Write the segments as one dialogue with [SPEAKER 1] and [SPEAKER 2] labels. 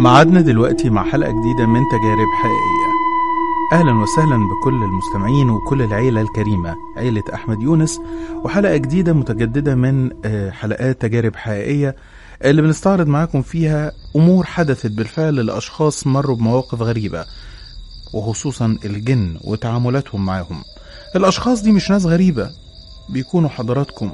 [SPEAKER 1] معادنا دلوقتي مع حلقة جديدة من تجارب حقيقية أهلا وسهلا بكل المستمعين وكل العيلة الكريمة عيلة أحمد يونس وحلقة جديدة متجددة من آه، حلقات تجارب حقيقية اللي بنستعرض معاكم فيها أمور حدثت بالفعل لأشخاص مروا بمواقف غريبة وخصوصا الجن وتعاملاتهم معاهم الأشخاص دي مش ناس غريبة بيكونوا حضراتكم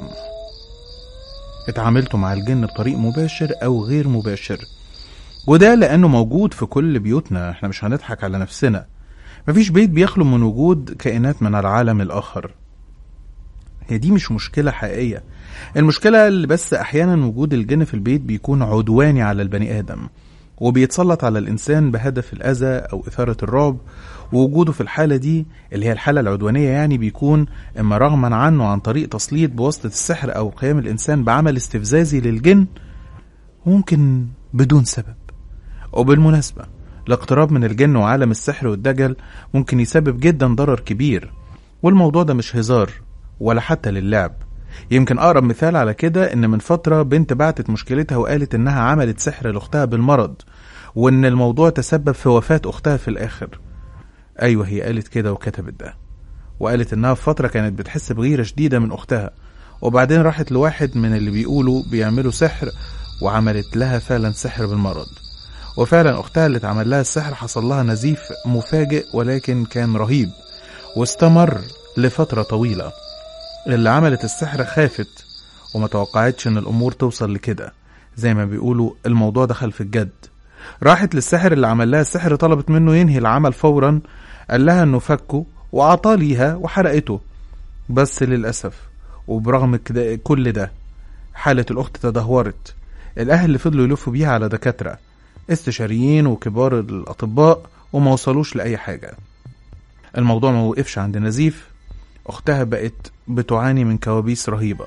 [SPEAKER 1] اتعاملتوا مع الجن بطريق مباشر أو غير مباشر وده لأنه موجود في كل بيوتنا احنا مش هنضحك على نفسنا مفيش بيت بيخلو من وجود كائنات من العالم الآخر هي دي مش مشكلة حقيقية المشكلة اللي بس أحيانا وجود الجن في البيت بيكون عدواني على البني آدم وبيتسلط على الإنسان بهدف الأذى أو إثارة الرعب ووجوده في الحالة دي اللي هي الحالة العدوانية يعني بيكون إما رغما عنه عن طريق تسليط بواسطة السحر أو قيام الإنسان بعمل استفزازي للجن ممكن بدون سبب وبالمناسبة الاقتراب من الجن وعالم السحر والدجل ممكن يسبب جدا ضرر كبير والموضوع ده مش هزار ولا حتى للعب يمكن أقرب مثال على كده إن من فترة بنت بعتت مشكلتها وقالت إنها عملت سحر لأختها بالمرض وإن الموضوع تسبب في وفاة أختها في الآخر أيوة هي قالت كده وكتبت ده وقالت إنها في فترة كانت بتحس بغيرة شديدة من أختها وبعدين راحت لواحد من اللي بيقولوا بيعملوا سحر وعملت لها فعلا سحر بالمرض وفعلا أختها اللي اتعمل لها السحر حصل لها نزيف مفاجئ ولكن كان رهيب واستمر لفترة طويلة اللي عملت السحر خافت وما توقعتش ان الامور توصل لكده زي ما بيقولوا الموضوع دخل في الجد راحت للسحر اللي عمل لها السحر طلبت منه ينهي العمل فورا قال لها انه فكه وعطاه ليها وحرقته بس للاسف وبرغم كده كل ده حالة الأخت تدهورت الأهل اللي فضلوا يلفوا بيها على دكاترة استشاريين وكبار الأطباء وما وصلوش لأي حاجة الموضوع ما وقفش عند نزيف أختها بقت بتعاني من كوابيس رهيبة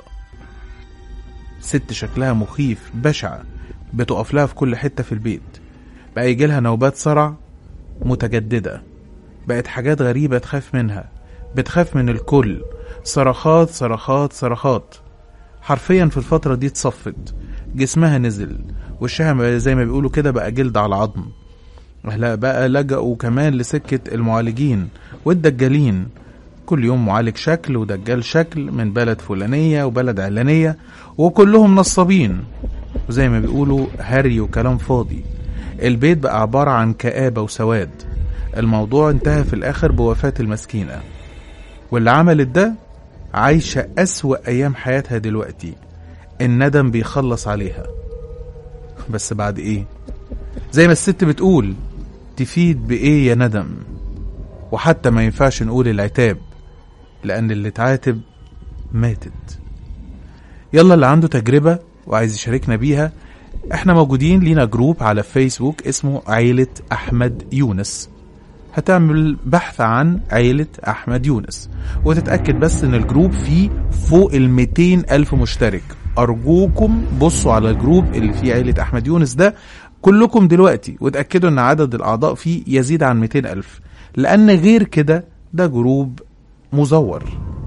[SPEAKER 1] ست شكلها مخيف بشعة بتقف لها في كل حتة في البيت بقى يجيلها نوبات صرع متجددة بقت حاجات غريبة تخاف منها بتخاف من الكل صرخات صرخات صرخات حرفيا في الفترة دي اتصفت جسمها نزل وشها زي ما بيقولوا كده بقى جلد على عظم أهلها بقى لجأوا كمان لسكة المعالجين والدجالين كل يوم معالج شكل ودجال شكل من بلد فلانية وبلد علانية وكلهم نصابين وزي ما بيقولوا هري وكلام فاضي البيت بقى عبارة عن كآبة وسواد الموضوع انتهى في الآخر بوفاة المسكينة واللي عملت ده عايشة أسوأ أيام حياتها دلوقتي الندم بيخلص عليها بس بعد إيه زي ما الست بتقول تفيد بإيه يا ندم وحتى ما ينفعش نقول العتاب لأن اللي اتعاتب ماتت يلا اللي عنده تجربة وعايز يشاركنا بيها احنا موجودين لينا جروب على فيسبوك اسمه عيلة أحمد يونس هتعمل بحث عن عيلة أحمد يونس وتتأكد بس إن الجروب فيه فوق ال 200 ألف مشترك أرجوكم بصوا على الجروب اللي فيه عيلة أحمد يونس ده كلكم دلوقتي وتأكدوا إن عدد الأعضاء فيه يزيد عن 200 ألف لأن غير كده ده جروب مزور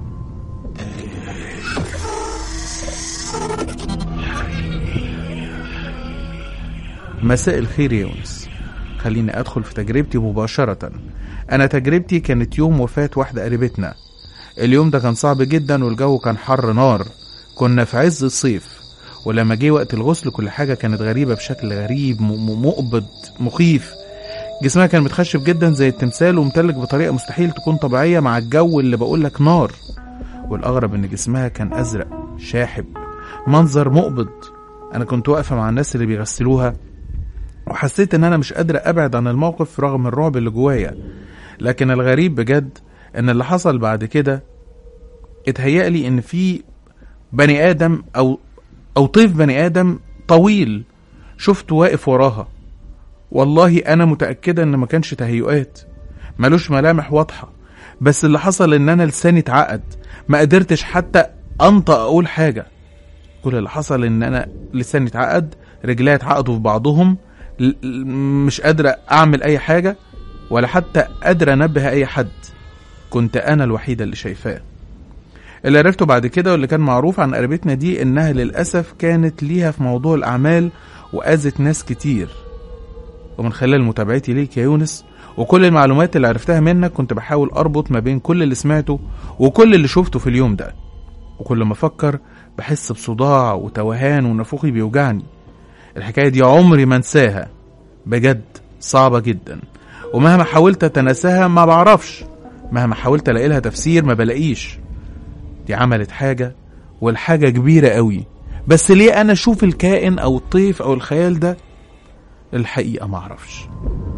[SPEAKER 1] مساء الخير يا يونس خليني أدخل في تجربتي مباشرة أنا تجربتي كانت يوم وفاة واحدة قريبتنا اليوم ده كان صعب جدا والجو كان حر نار كنا في عز الصيف ولما جه وقت الغسل كل حاجة كانت غريبة بشكل غريب م- م- مقبض مخيف جسمها كان متخشب جدا زي التمثال ومتلج بطريقة مستحيل تكون طبيعية مع الجو اللي بقولك نار والأغرب إن جسمها كان أزرق شاحب منظر مقبض أنا كنت واقفة مع الناس اللي بيغسلوها وحسيت إن أنا مش قادرة أبعد عن الموقف رغم الرعب اللي جوايا لكن الغريب بجد إن اللي حصل بعد كده اتهيألي إن في بني آدم أو أو طيف بني آدم طويل شفته واقف وراها والله أنا متأكدة إن ما كانش تهيؤات ملوش ملامح واضحة بس اللي حصل إن أنا لساني اتعقد ما قدرتش حتى أنطق أقول حاجة كل اللي حصل إن أنا لساني اتعقد رجلي اتعقدوا في بعضهم ل- ل- مش قادرة أعمل أي حاجة ولا حتى قادرة أنبه أي حد كنت أنا الوحيدة اللي شايفاه اللي عرفته بعد كده واللي كان معروف عن قريبتنا دي إنها للأسف كانت ليها في موضوع الأعمال وأذت ناس كتير ومن خلال متابعتي ليك يا يونس وكل المعلومات اللي عرفتها منك كنت بحاول أربط ما بين كل اللي سمعته وكل اللي شفته في اليوم ده وكل ما أفكر بحس بصداع وتوهان ونفوخي بيوجعني الحكاية دي عمري ما انساها بجد صعبة جدا ومهما حاولت أتناساها ما بعرفش مهما حاولت ألاقي لها تفسير ما بلاقيش دي عملت حاجة والحاجة كبيرة قوي بس ليه أنا أشوف الكائن أو الطيف أو الخيال ده الحقيقة معرفش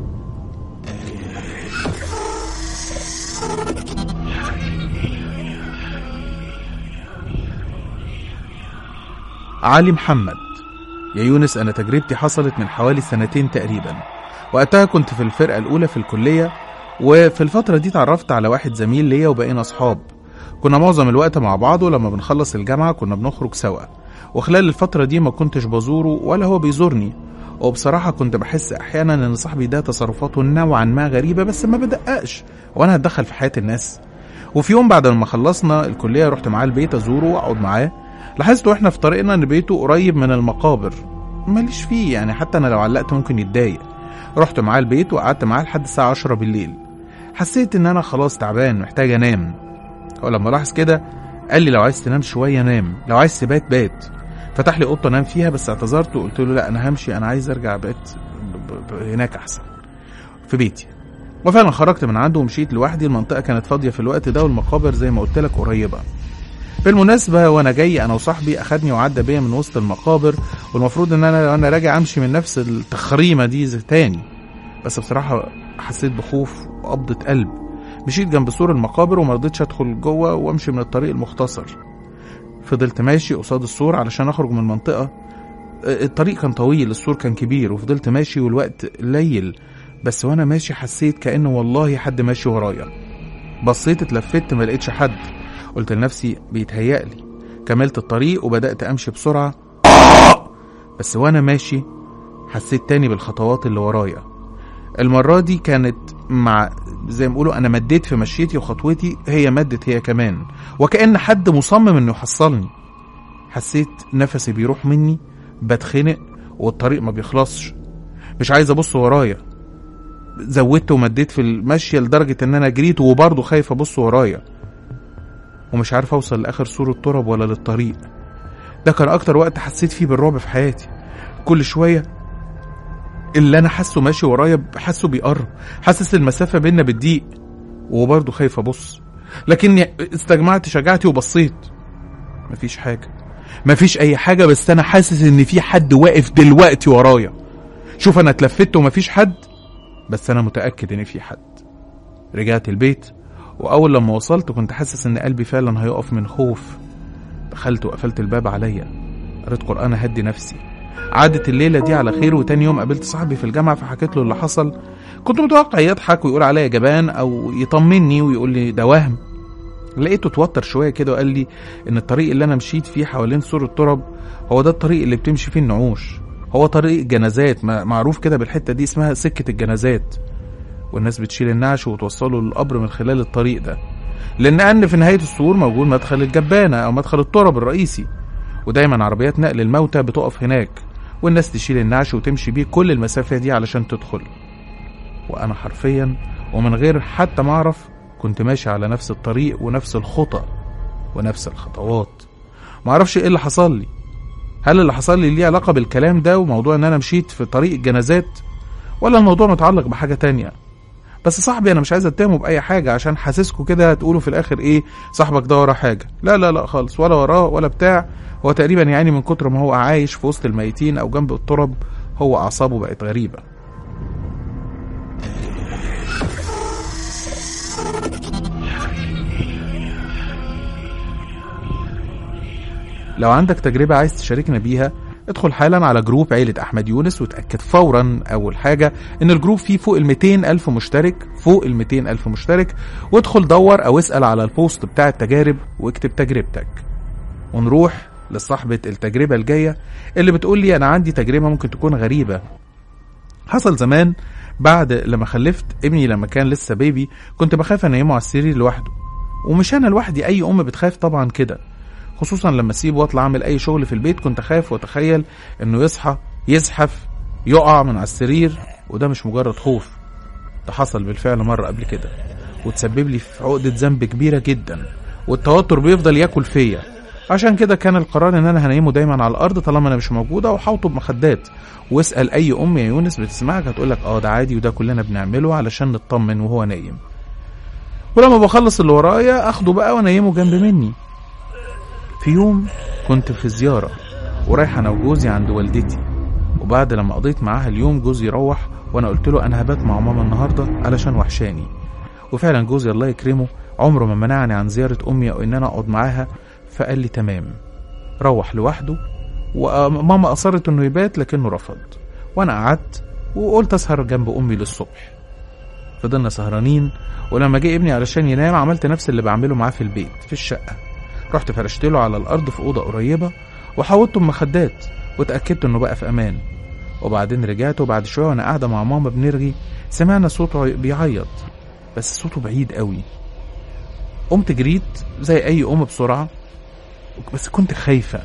[SPEAKER 1] علي محمد يا يونس أنا تجربتي حصلت من حوالي سنتين تقريبا وقتها كنت في الفرقة الأولى في الكلية وفي الفترة دي اتعرفت على واحد زميل ليا وبقينا أصحاب كنا معظم الوقت مع بعض ولما بنخلص الجامعة كنا بنخرج سوا وخلال الفترة دي ما كنتش بزوره ولا هو بيزورني وبصراحة كنت بحس أحيانا إن صاحبي ده تصرفاته نوعا ما غريبة بس ما بدققش وأنا هتدخل في حياة الناس وفي يوم بعد ما خلصنا الكلية رحت معاه البيت أزوره وأقعد معاه لاحظت واحنا في طريقنا إن بيته قريب من المقابر ماليش فيه يعني حتى أنا لو علقت ممكن يتضايق رحت معاه البيت وقعدت معاه لحد الساعة 10 بالليل حسيت إن أنا خلاص تعبان محتاج أنام ولما لاحظ كده قال لي لو عايز تنام شوية نام لو عايز تبات بات فتح لي اوضه انام فيها بس اعتذرت وقلت له لا انا همشي انا عايز ارجع بيت ب- ب- هناك احسن في بيتي وفعلا خرجت من عنده ومشيت لوحدي المنطقه كانت فاضيه في الوقت ده والمقابر زي ما قلت لك قريبه بالمناسبة وانا جاي انا وصاحبي اخدني وعدى بيا من وسط المقابر والمفروض ان انا وانا راجع امشي من نفس التخريمة دي زي تاني بس بصراحة حسيت بخوف وقبضة قلب مشيت جنب سور المقابر وما رضيتش ادخل جوه وامشي من الطريق المختصر فضلت ماشي قصاد السور علشان اخرج من المنطقة آه، الطريق كان طويل السور كان كبير وفضلت ماشي والوقت قليل بس وانا ماشي حسيت كأنه والله حد ماشي ورايا بصيت اتلفت ما لقيتش حد قلت لنفسي بيتهيألي كملت الطريق وبدأت أمشي بسرعة بس وأنا ماشي حسيت تاني بالخطوات اللي ورايا المرة دي كانت مع زي ما بيقولوا أنا مديت في مشيتي وخطوتي هي مدت هي كمان وكأن حد مصمم إنه يحصلني حسيت نفسي بيروح مني بتخنق والطريق ما بيخلصش مش عايز أبص ورايا زودت ومديت في المشي لدرجة إن أنا جريت وبرضه خايف أبص ورايا ومش عارف اوصل لاخر سور التراب ولا للطريق ده كان اكتر وقت حسيت فيه بالرعب في حياتي كل شويه اللي انا حاسه ماشي ورايا حاسه بيقرب حاسس المسافه بينا بتضيق وبرضه خايف ابص لكني استجمعت شجاعتي وبصيت مفيش حاجه مفيش اي حاجه بس انا حاسس ان في حد واقف دلوقتي ورايا شوف انا اتلفت ومفيش حد بس انا متاكد ان في حد رجعت البيت واول لما وصلت كنت حاسس ان قلبي فعلا هيقف من خوف دخلت وقفلت الباب عليا قريت قران اهدي نفسي عادت الليله دي على خير وتاني يوم قابلت صاحبي في الجامعه فحكيت له اللي حصل كنت متوقع يضحك ويقول عليا جبان او يطمني ويقول لي ده وهم لقيته اتوتر شويه كده وقال لي ان الطريق اللي انا مشيت فيه حوالين سور التراب هو ده الطريق اللي بتمشي فيه النعوش هو طريق جنازات ما- معروف كده بالحته دي اسمها سكه الجنازات والناس بتشيل النعش وتوصله للقبر من خلال الطريق ده لان ان في نهايه السور موجود مدخل الجبانه او مدخل التراب الرئيسي ودايما عربيات نقل الموتى بتقف هناك والناس تشيل النعش وتمشي بيه كل المسافه دي علشان تدخل وانا حرفيا ومن غير حتى ما اعرف كنت ماشي على نفس الطريق ونفس الخطى ونفس الخطوات معرفش ايه اللي حصل لي هل اللي حصل لي ليه علاقه بالكلام ده وموضوع ان انا مشيت في طريق الجنازات ولا الموضوع متعلق بحاجه تانية بس صاحبي انا مش عايز اتهمه باي حاجه عشان حاسسكوا كده هتقولوا في الاخر ايه صاحبك ده وراه حاجه لا لا لا خالص ولا وراه ولا بتاع هو تقريبا يعني من كتر ما هو عايش في وسط الميتين او جنب التراب هو اعصابه بقت غريبه لو عندك تجربة عايز تشاركنا بيها ادخل حالا على جروب عيلة أحمد يونس وتأكد فورا أول حاجة إن الجروب فيه فوق ال 200 ألف مشترك فوق ال 200 ألف مشترك وادخل دور أو اسأل على البوست بتاع التجارب واكتب تجربتك ونروح لصاحبة التجربة الجاية اللي بتقول لي أنا عندي تجربة ممكن تكون غريبة حصل زمان بعد لما خلفت ابني لما كان لسه بيبي كنت بخاف انيمه على السرير لوحده ومش انا لوحدي اي ام بتخاف طبعا كده خصوصا لما اسيبه واطلع اعمل اي شغل في البيت كنت خايف واتخيل انه يصحى يزحف يقع من على السرير وده مش مجرد خوف ده حصل بالفعل مرة قبل كده وتسبب لي في عقدة ذنب كبيرة جدا والتوتر بيفضل ياكل فيا عشان كده كان القرار ان انا هنيمه دايما على الارض طالما انا مش موجوده وحاوطه بمخدات واسال اي ام يا يونس بتسمعك هتقولك اه ده عادي وده كلنا بنعمله علشان نطمن وهو نايم ولما بخلص اللي ورايا اخده بقى وانيمه جنب مني في يوم كنت في زياره ورايح انا وجوزي عند والدتي وبعد لما قضيت معاها اليوم جوزي روح وانا قلت له انا هبات مع ماما النهارده علشان وحشاني وفعلا جوزي الله يكرمه عمره ما منعني عن زياره امي او ان انا اقعد معاها فقال لي تمام روح لوحده وماما اصرت انه يبات لكنه رفض وانا قعدت وقلت اسهر جنب امي للصبح فضلنا سهرانين ولما جه ابني علشان ينام عملت نفس اللي بعمله معاه في البيت في الشقه رحت فرشت له على الارض في اوضه قريبه وحوطته بمخدات واتاكدت انه بقى في امان وبعدين رجعت وبعد شويه وانا قاعده مع ماما بنرغي سمعنا صوته بيعيط بس صوته بعيد قوي قمت جريت زي اي ام بسرعه بس كنت خايفه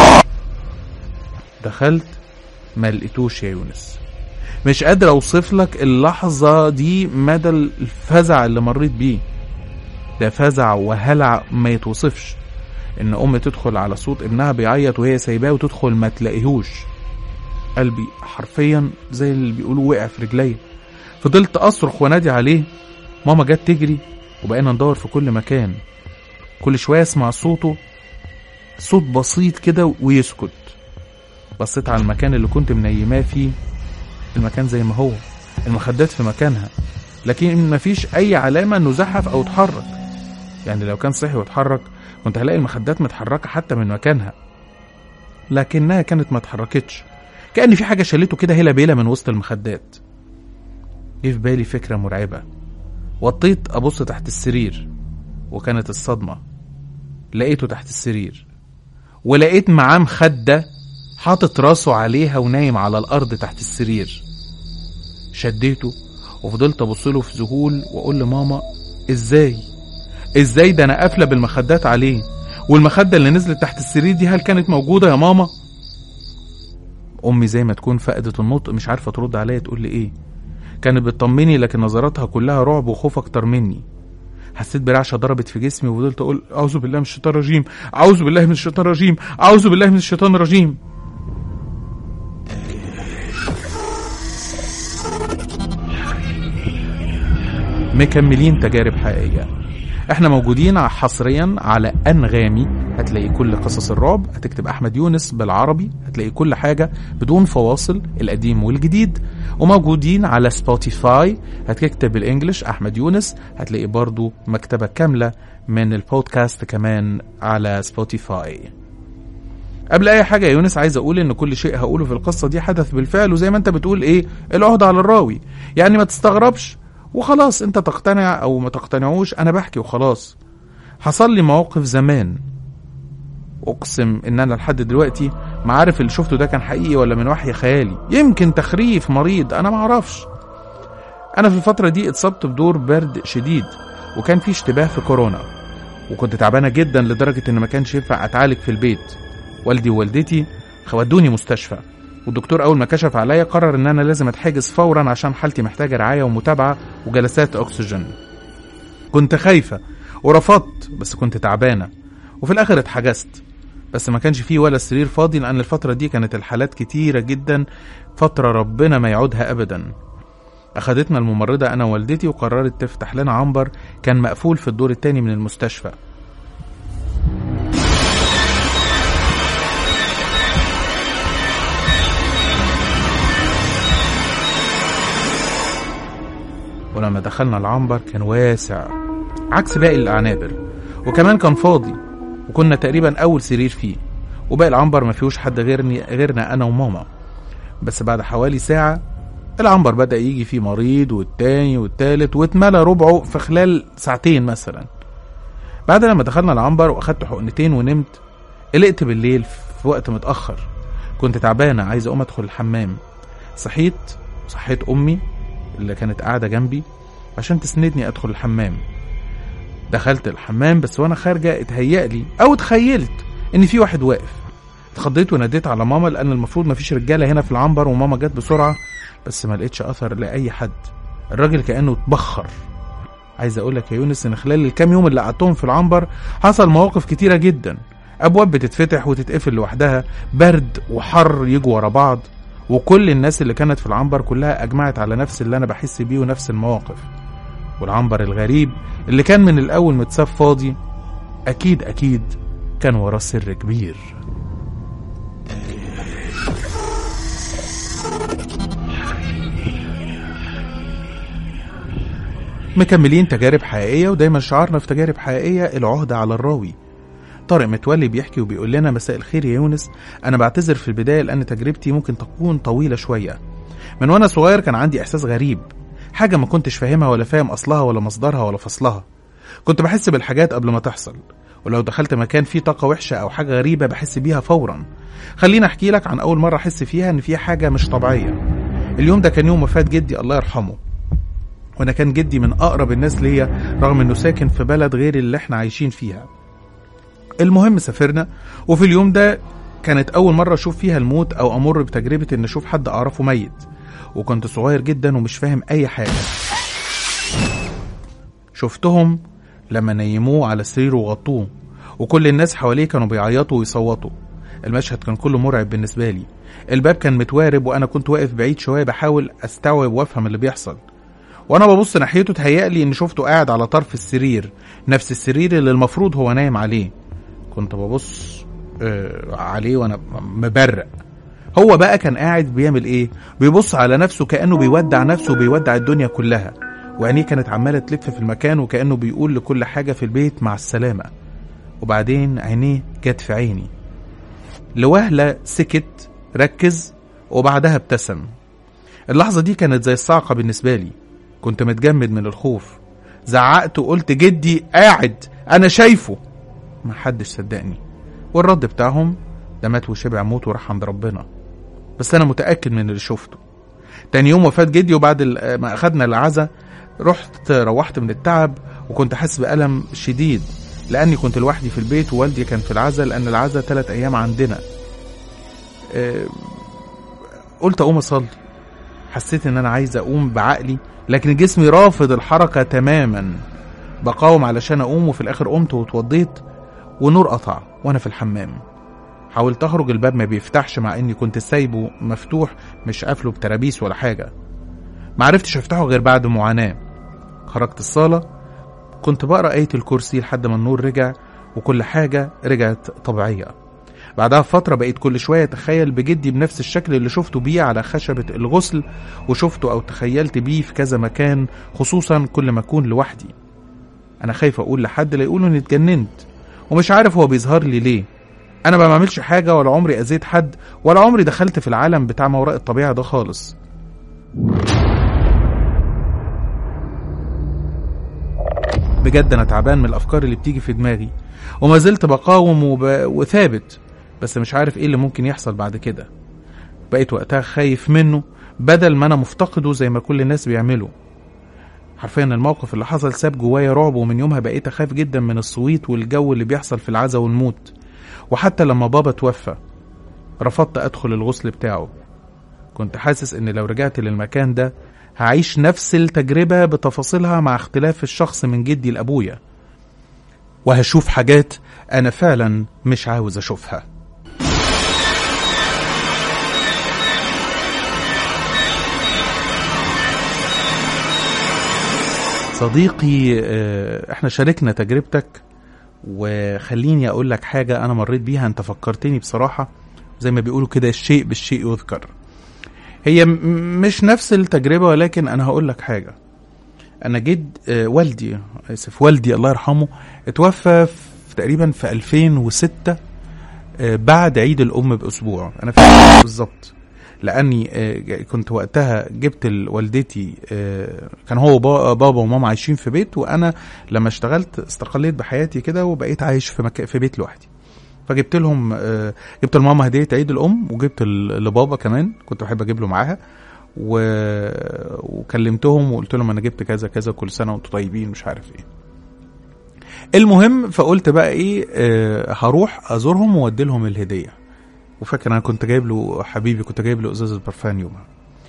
[SPEAKER 1] دخلت ما لقيتوش يا يونس مش قادر اوصف لك اللحظه دي مدى الفزع اللي مريت بيه ده فزع وهلع ما يتوصفش ان ام تدخل على صوت ابنها بيعيط وهي سايباه وتدخل ما تلاقيهوش قلبي حرفيا زي اللي بيقولوا وقع في رجلي فضلت اصرخ وانادي عليه ماما جت تجري وبقينا ندور في كل مكان كل شويه اسمع صوته صوت بسيط كده ويسكت بصيت على المكان اللي كنت منيماه فيه المكان زي ما هو المخدات في مكانها لكن مفيش اي علامه انه زحف او اتحرك يعني لو كان صحي واتحرك كنت هلاقي المخدات متحركه حتى من مكانها لكنها كانت ما اتحركتش كأن في حاجة شالته كده هلا بيلا من وسط المخدات جه في بالي فكرة مرعبة وطيت أبص تحت السرير وكانت الصدمة لقيته تحت السرير ولقيت معاه مخدة حاطط راسه عليها ونايم على الأرض تحت السرير شديته وفضلت أبص له في ذهول وأقول لماما إزاي إزاي ده أنا قافلة بالمخدات عليه والمخدة اللي نزلت تحت السرير دي هل كانت موجودة يا ماما؟ امي زي ما تكون فقدت النطق مش عارفه ترد عليا تقول لي ايه كانت بتطمني لكن نظراتها كلها رعب وخوف اكتر مني حسيت برعشه ضربت في جسمي وفضلت اقول اعوذ بالله من الشيطان الرجيم اعوذ بالله من الشيطان الرجيم اعوذ بالله من الشيطان الرجيم مكملين تجارب حقيقيه احنا موجودين حصريا على انغامي هتلاقي كل قصص الرعب هتكتب احمد يونس بالعربي هتلاقي كل حاجه بدون فواصل القديم والجديد وموجودين على سبوتيفاي هتكتب بالانجلش احمد يونس هتلاقي برضو مكتبه كامله من البودكاست كمان على سبوتيفاي قبل اي حاجه يا يونس عايز اقول ان كل شيء هقوله في القصه دي حدث بالفعل وزي ما انت بتقول ايه العهده على الراوي يعني ما تستغربش وخلاص انت تقتنع او ما تقتنعوش انا بحكي وخلاص حصل لي مواقف زمان اقسم ان انا لحد دلوقتي ما عارف اللي شفته ده كان حقيقي ولا من وحي خيالي يمكن تخريف مريض انا ما اعرفش انا في الفتره دي اتصبت بدور برد شديد وكان في اشتباه في كورونا وكنت تعبانه جدا لدرجه ان ما كانش ينفع اتعالج في البيت والدي ووالدتي ودوني مستشفى والدكتور اول ما كشف عليا قرر ان انا لازم اتحجز فورا عشان حالتي محتاجه رعايه ومتابعه وجلسات اكسجين كنت خايفه ورفضت بس كنت تعبانه وفي الاخر اتحجزت بس ما كانش فيه ولا سرير فاضي لان الفتره دي كانت الحالات كتيره جدا فتره ربنا ما يعودها ابدا اخدتنا الممرضه انا ووالدتي وقررت تفتح لنا عنبر كان مقفول في الدور التاني من المستشفى ولما دخلنا العنبر كان واسع عكس باقي العنابر وكمان كان فاضي وكنا تقريبا اول سرير فيه وباقي العنبر ما فيهوش حد غيرني غيرنا انا وماما بس بعد حوالي ساعة العنبر بدأ يجي فيه مريض والتاني والتالت واتملى ربعه في خلال ساعتين مثلا بعد لما دخلنا العنبر واخدت حقنتين ونمت قلقت بالليل في وقت متأخر كنت تعبانة عايز اقوم ادخل الحمام صحيت صحيت امي اللي كانت قاعدة جنبي عشان تسندني ادخل الحمام دخلت الحمام بس وانا خارجة اتهيألي او اتخيلت ان في واحد واقف اتخضيت وناديت على ماما لان المفروض مفيش رجالة هنا في العنبر وماما جت بسرعة بس ما لقيتش اثر لاي حد الراجل كانه اتبخر عايز اقول لك يا يونس ان خلال الكام يوم اللي قعدتهم في العنبر حصل مواقف كتيره جدا ابواب بتتفتح وتتقفل لوحدها برد وحر يجوا ورا بعض وكل الناس اللي كانت في العنبر كلها اجمعت على نفس اللي انا بحس بيه ونفس المواقف والعنبر الغريب اللي كان من الاول متساب فاضي اكيد اكيد كان وراه سر كبير مكملين تجارب حقيقية ودايما شعارنا في تجارب حقيقية العهدة على الراوي طارق متولي بيحكي وبيقول لنا مساء الخير يا يونس أنا بعتذر في البداية لأن تجربتي ممكن تكون طويلة شوية من وأنا صغير كان عندي إحساس غريب حاجة ما كنتش فاهمها ولا فاهم أصلها ولا مصدرها ولا فصلها كنت بحس بالحاجات قبل ما تحصل ولو دخلت مكان فيه طاقة وحشة أو حاجة غريبة بحس بيها فورا خليني أحكي لك عن أول مرة أحس فيها إن في حاجة مش طبيعية اليوم ده كان يوم وفاة جدي الله يرحمه وانا كان جدي من اقرب الناس ليا رغم انه ساكن في بلد غير اللي احنا عايشين فيها المهم سافرنا وفي اليوم ده كانت اول مره اشوف فيها الموت او امر بتجربه ان اشوف حد اعرفه ميت وكنت صغير جدا ومش فاهم اي حاجه شفتهم لما نيموه على سريره وغطوه وكل الناس حواليه كانوا بيعيطوا ويصوتوا المشهد كان كله مرعب بالنسبه لي الباب كان متوارب وانا كنت واقف بعيد شويه بحاول استوعب وافهم اللي بيحصل وانا ببص ناحيته تهيألي اني شفته قاعد على طرف السرير نفس السرير اللي المفروض هو نايم عليه كنت ببص آه عليه وانا مبرق هو بقى كان قاعد بيعمل ايه بيبص على نفسه كانه بيودع نفسه وبيودع الدنيا كلها وعينيه كانت عماله تلف في المكان وكانه بيقول لكل حاجه في البيت مع السلامه وبعدين عينيه جت في عيني لوهله سكت ركز وبعدها ابتسم اللحظه دي كانت زي الصاعقه بالنسبه لي كنت متجمد من الخوف زعقت وقلت جدي قاعد انا شايفه ما حدش صدقني والرد بتاعهم ده مات وشبع موت وراح عند ربنا بس انا متاكد من اللي شفته تاني يوم وفاه جدي وبعد ما اخدنا العزا رحت روحت من التعب وكنت حاسس بألم شديد لأني كنت لوحدي في البيت ووالدي كان في العزا لأن العزا ثلاث أيام عندنا أه قلت أقوم أصلي حسيت إن أنا عايز أقوم بعقلي لكن جسمي رافض الحركة تماما بقاوم علشان أقوم وفي الآخر قمت واتوضيت ونور قطع وأنا في الحمام حاولت أخرج الباب ما بيفتحش مع إني كنت سايبه مفتوح مش قافله بترابيس ولا حاجة معرفتش أفتحه غير بعد معاناة خرجت الصالة كنت بقرأ آية الكرسي لحد ما النور رجع وكل حاجة رجعت طبيعية بعدها بفترة بقيت كل شوية أتخيل بجدي بنفس الشكل اللي شفته بيه على خشبة الغسل وشفته أو تخيلت بيه في كذا مكان خصوصا كل ما أكون لوحدي أنا خايف أقول لحد لا يقولوا إني اتجننت ومش عارف هو بيظهر لي ليه أنا ما بعملش حاجة ولا عمري أذيت حد ولا عمري دخلت في العالم بتاع ما وراء الطبيعة ده خالص بجد أنا تعبان من الأفكار اللي بتيجي في دماغي وما زلت بقاوم وب... وثابت بس مش عارف ايه اللي ممكن يحصل بعد كده بقيت وقتها خايف منه بدل ما انا مفتقده زي ما كل الناس بيعملوا حرفيا الموقف اللي حصل ساب جوايا رعب ومن يومها بقيت اخاف جدا من الصويت والجو اللي بيحصل في العزا والموت وحتى لما بابا توفى رفضت ادخل الغسل بتاعه كنت حاسس ان لو رجعت للمكان ده هعيش نفس التجربة بتفاصيلها مع اختلاف الشخص من جدي لأبويا وهشوف حاجات أنا فعلا مش عاوز أشوفها صديقي احنا شاركنا تجربتك وخليني اقول لك حاجة انا مريت بيها انت فكرتني بصراحة زي ما بيقولوا كده الشيء بالشيء يذكر هي مش نفس التجربة ولكن انا هقول لك حاجة انا جد والدي اسف والدي الله يرحمه اتوفى في تقريبا في 2006 بعد عيد الام باسبوع انا فاكر بالظبط لاني كنت وقتها جبت والدتي كان هو بابا وماما عايشين في بيت وانا لما اشتغلت استقليت بحياتي كده وبقيت عايش في مكان في بيت لوحدي فجبت لهم جبت لماما هديه عيد الام وجبت لبابا كمان كنت بحب اجيب له معاها و... وكلمتهم وقلت لهم انا جبت كذا كذا كل سنه وانتم طيبين مش عارف ايه المهم فقلت بقى ايه آه هروح ازورهم واودي لهم الهديه وفاكر انا كنت جايب له حبيبي كنت جايب له ازازه برفان يومها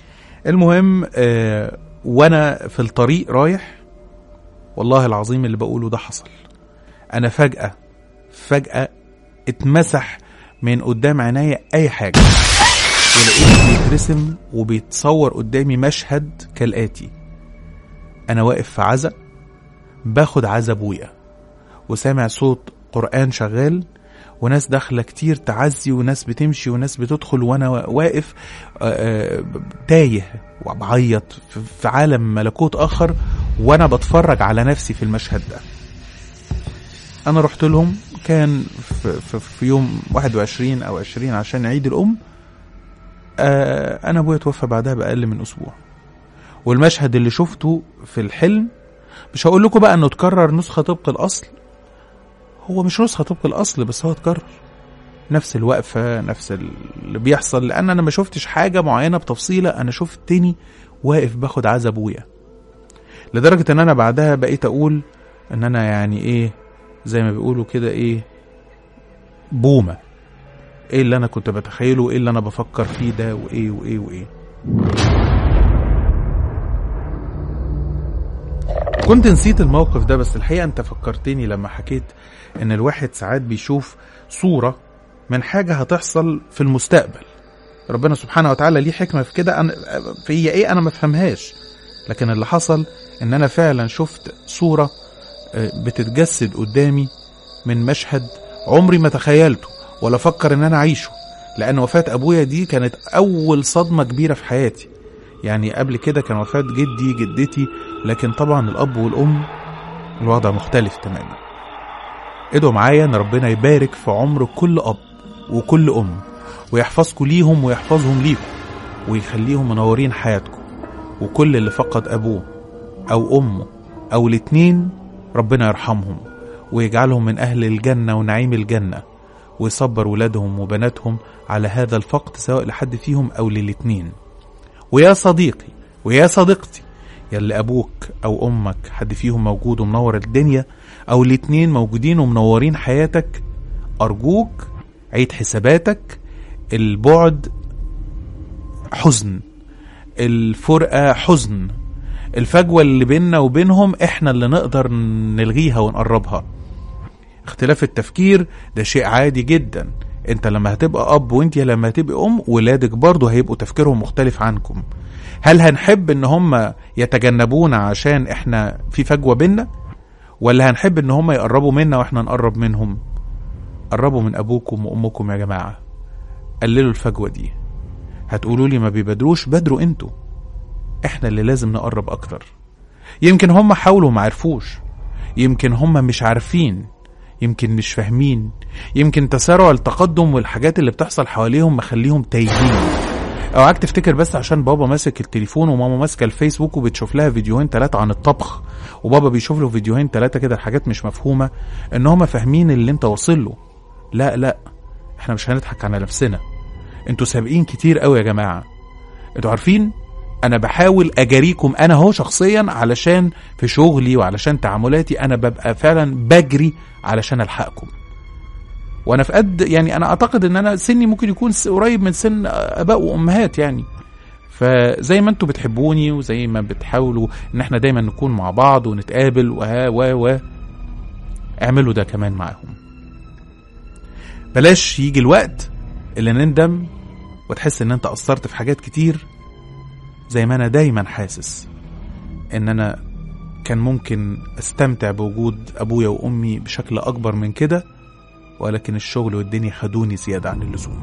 [SPEAKER 1] المهم آه وانا في الطريق رايح والله العظيم اللي بقوله ده حصل انا فجأة فجأة اتمسح من قدام عينيا اي حاجة ولقيت بيترسم وبيتصور قدامي مشهد كالآتي انا واقف في عزا باخد عزا ابويا وسامع صوت قرآن شغال وناس داخلة كتير تعزي وناس بتمشي وناس بتدخل وانا واقف آه، آه، تايه وبعيط في- في عالم ملكوت اخر وانا بتفرج على نفسي في المشهد ده انا رحت لهم كان في, في, في يوم 21 او 20 عشان عيد الام آه انا ابويا توفى بعدها باقل من اسبوع والمشهد اللي شفته في الحلم مش هقول لكم بقى انه اتكرر نسخه طبق الاصل هو مش نسخه طبق الاصل بس هو اتكرر نفس الوقفه نفس اللي بيحصل لان انا ما شفتش حاجه معينه بتفصيله انا شفتني واقف باخد عزا ابويا لدرجه ان انا بعدها بقيت اقول ان انا يعني ايه زي ما بيقولوا كده ايه بومه ايه اللي انا كنت بتخيله وايه اللي انا بفكر فيه ده وايه وايه وايه كنت نسيت الموقف ده بس الحقيقه انت فكرتني لما حكيت ان الواحد ساعات بيشوف صوره من حاجه هتحصل في المستقبل ربنا سبحانه وتعالى ليه حكمه في كده انا في هي ايه انا ما افهمهاش لكن اللي حصل ان انا فعلا شفت صوره آه، بتتجسد قدامي من مشهد عمري ما تخيلته ولا افكر ان انا اعيشه لان وفاه ابويا دي كانت اول صدمه كبيره في حياتي يعني قبل كده كان وفاه جدي جدتي لكن طبعا الاب والام الوضع مختلف تماما ادعوا معايا ان ربنا يبارك في عمر كل اب وكل ام ويحفظكم ليهم ويحفظهم ليكم ويخليهم منورين حياتكم وكل اللي فقد ابوه او امه او الاتنين ربنا يرحمهم ويجعلهم من اهل الجنه ونعيم الجنه ويصبر ولادهم وبناتهم على هذا الفقد سواء لحد فيهم او للاتنين ويا صديقي ويا صديقتي يلي ابوك او امك حد فيهم موجود ومنور الدنيا او الاتنين موجودين ومنورين حياتك ارجوك عيد حساباتك البعد حزن الفرقة حزن الفجوة اللي بيننا وبينهم احنا اللي نقدر نلغيها ونقربها اختلاف التفكير ده شيء عادي جدا انت لما هتبقى اب وانت لما هتبقى ام ولادك برضه هيبقوا تفكيرهم مختلف عنكم هل هنحب ان هم يتجنبونا عشان احنا في فجوة بينا ولا هنحب ان هم يقربوا منا واحنا نقرب منهم قربوا من ابوكم وامكم يا جماعة قللوا الفجوة دي هتقولوا لي ما بيبادروش بادروا انتوا احنا اللي لازم نقرب اكتر يمكن هم حاولوا ما عرفوش يمكن هم مش عارفين يمكن مش فاهمين يمكن تسارع التقدم والحاجات اللي بتحصل حواليهم مخليهم تايهين اوعاك تفتكر بس عشان بابا ماسك التليفون وماما ماسكه الفيسبوك وبتشوف لها فيديوهين ثلاثه عن الطبخ وبابا بيشوف له فيديوهين ثلاثه كده حاجات مش مفهومه ان هم فاهمين اللي انت واصل له لا لا احنا مش هنضحك على نفسنا انتوا سابقين كتير قوي يا جماعه انتوا عارفين انا بحاول اجاريكم انا هو شخصيا علشان في شغلي وعلشان تعاملاتي انا ببقى فعلا بجري علشان الحقكم وانا في قد يعني انا اعتقد ان انا سني ممكن يكون س- قريب من سن اباء وامهات يعني فزي ما انتوا بتحبوني وزي ما بتحاولوا ان احنا دايما نكون مع بعض ونتقابل وها و و اعملوا ده كمان معاهم بلاش يجي الوقت اللي نندم وتحس ان انت قصرت في حاجات كتير زي ما انا دايما حاسس ان انا كان ممكن استمتع بوجود ابويا وامي بشكل اكبر من كده ولكن الشغل والدنيا خدوني زيادة عن اللزوم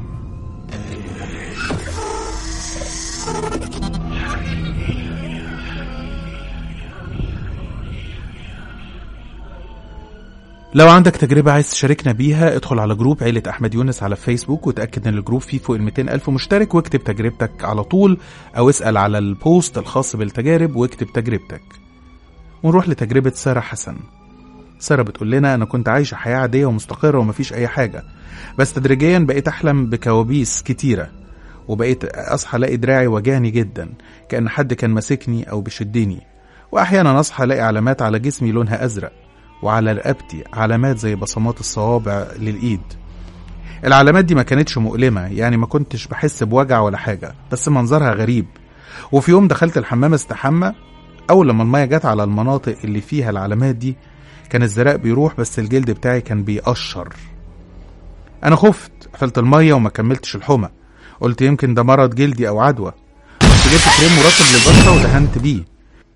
[SPEAKER 1] لو عندك تجربة عايز تشاركنا بيها ادخل على جروب عيلة أحمد يونس على فيسبوك وتأكد إن الجروب فيه فوق ال 200 ألف مشترك واكتب تجربتك على طول أو اسأل على البوست الخاص بالتجارب واكتب تجربتك ونروح لتجربة سارة حسن سارة بتقول لنا أنا كنت عايشة حياة عادية ومستقرة ومفيش أي حاجة بس تدريجيا بقيت أحلم بكوابيس كتيرة وبقيت أصحى ألاقي دراعي وجعني جدا كأن حد كان ماسكني أو بيشدني وأحيانا أصحى ألاقي علامات على جسمي لونها أزرق وعلى رقبتي علامات زي بصمات الصوابع للإيد العلامات دي ما كانتش مؤلمة يعني ما كنتش بحس بوجع ولا حاجة بس منظرها غريب وفي يوم دخلت الحمام استحمى اول لما الميه جت على المناطق اللي فيها العلامات دي كان الزراق بيروح بس الجلد بتاعي كان بيقشر انا خفت قفلت الميه وما كملتش الحمى قلت يمكن ده مرض جلدي او عدوى رحت جبت كريم مرطب للبشره ودهنت بيه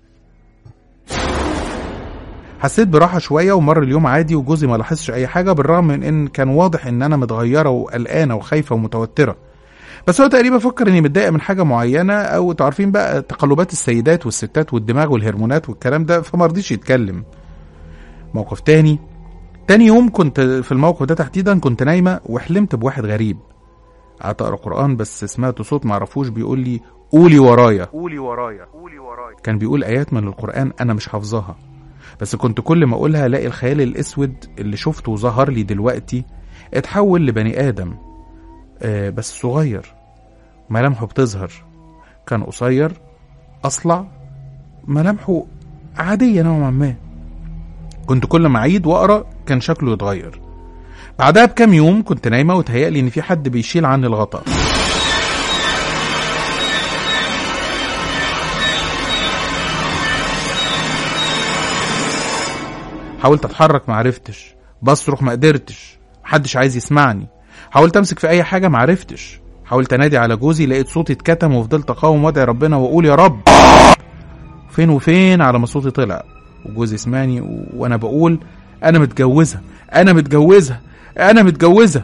[SPEAKER 1] حسيت براحة شوية ومر اليوم عادي وجوزي ما لاحظش أي حاجة بالرغم من إن كان واضح إن أنا متغيرة وقلقانة وخايفة ومتوترة بس هو تقريبا فكر إني متضايقة من حاجة معينة أو تعرفين بقى تقلبات السيدات والستات والدماغ والهرمونات والكلام ده فما رضيش يتكلم موقف تاني تاني يوم كنت في الموقف ده تحديدا كنت نايمة وحلمت بواحد غريب قعدت أقرأ قرآن بس سمعت صوت معرفوش بيقول لي قولي ورايا
[SPEAKER 2] قولي ورايا قولي ورايا
[SPEAKER 1] كان بيقول آيات من القرآن أنا مش حافظاها بس كنت كل ما أقولها ألاقي الخيال الأسود اللي شفته وظهر لي دلوقتي اتحول لبني آدم آه بس صغير ملامحه بتظهر كان قصير أصلع ملامحه عادية نوعا ما كنت كل ما أعيد وأقرأ كان شكله يتغير بعدها بكام يوم كنت نايمة وتهيألي إن في حد بيشيل عني الغطاء حاولت اتحرك معرفتش بصرخ ما قدرتش محدش عايز يسمعني حاولت امسك في اي حاجه معرفتش حاولت انادي على جوزي لقيت صوتي اتكتم وفضلت اقاوم وادعي ربنا واقول يا رب فين وفين على ما صوتي طلع وجوزي سمعني و... وانا بقول انا متجوزه انا متجوزه انا متجوزه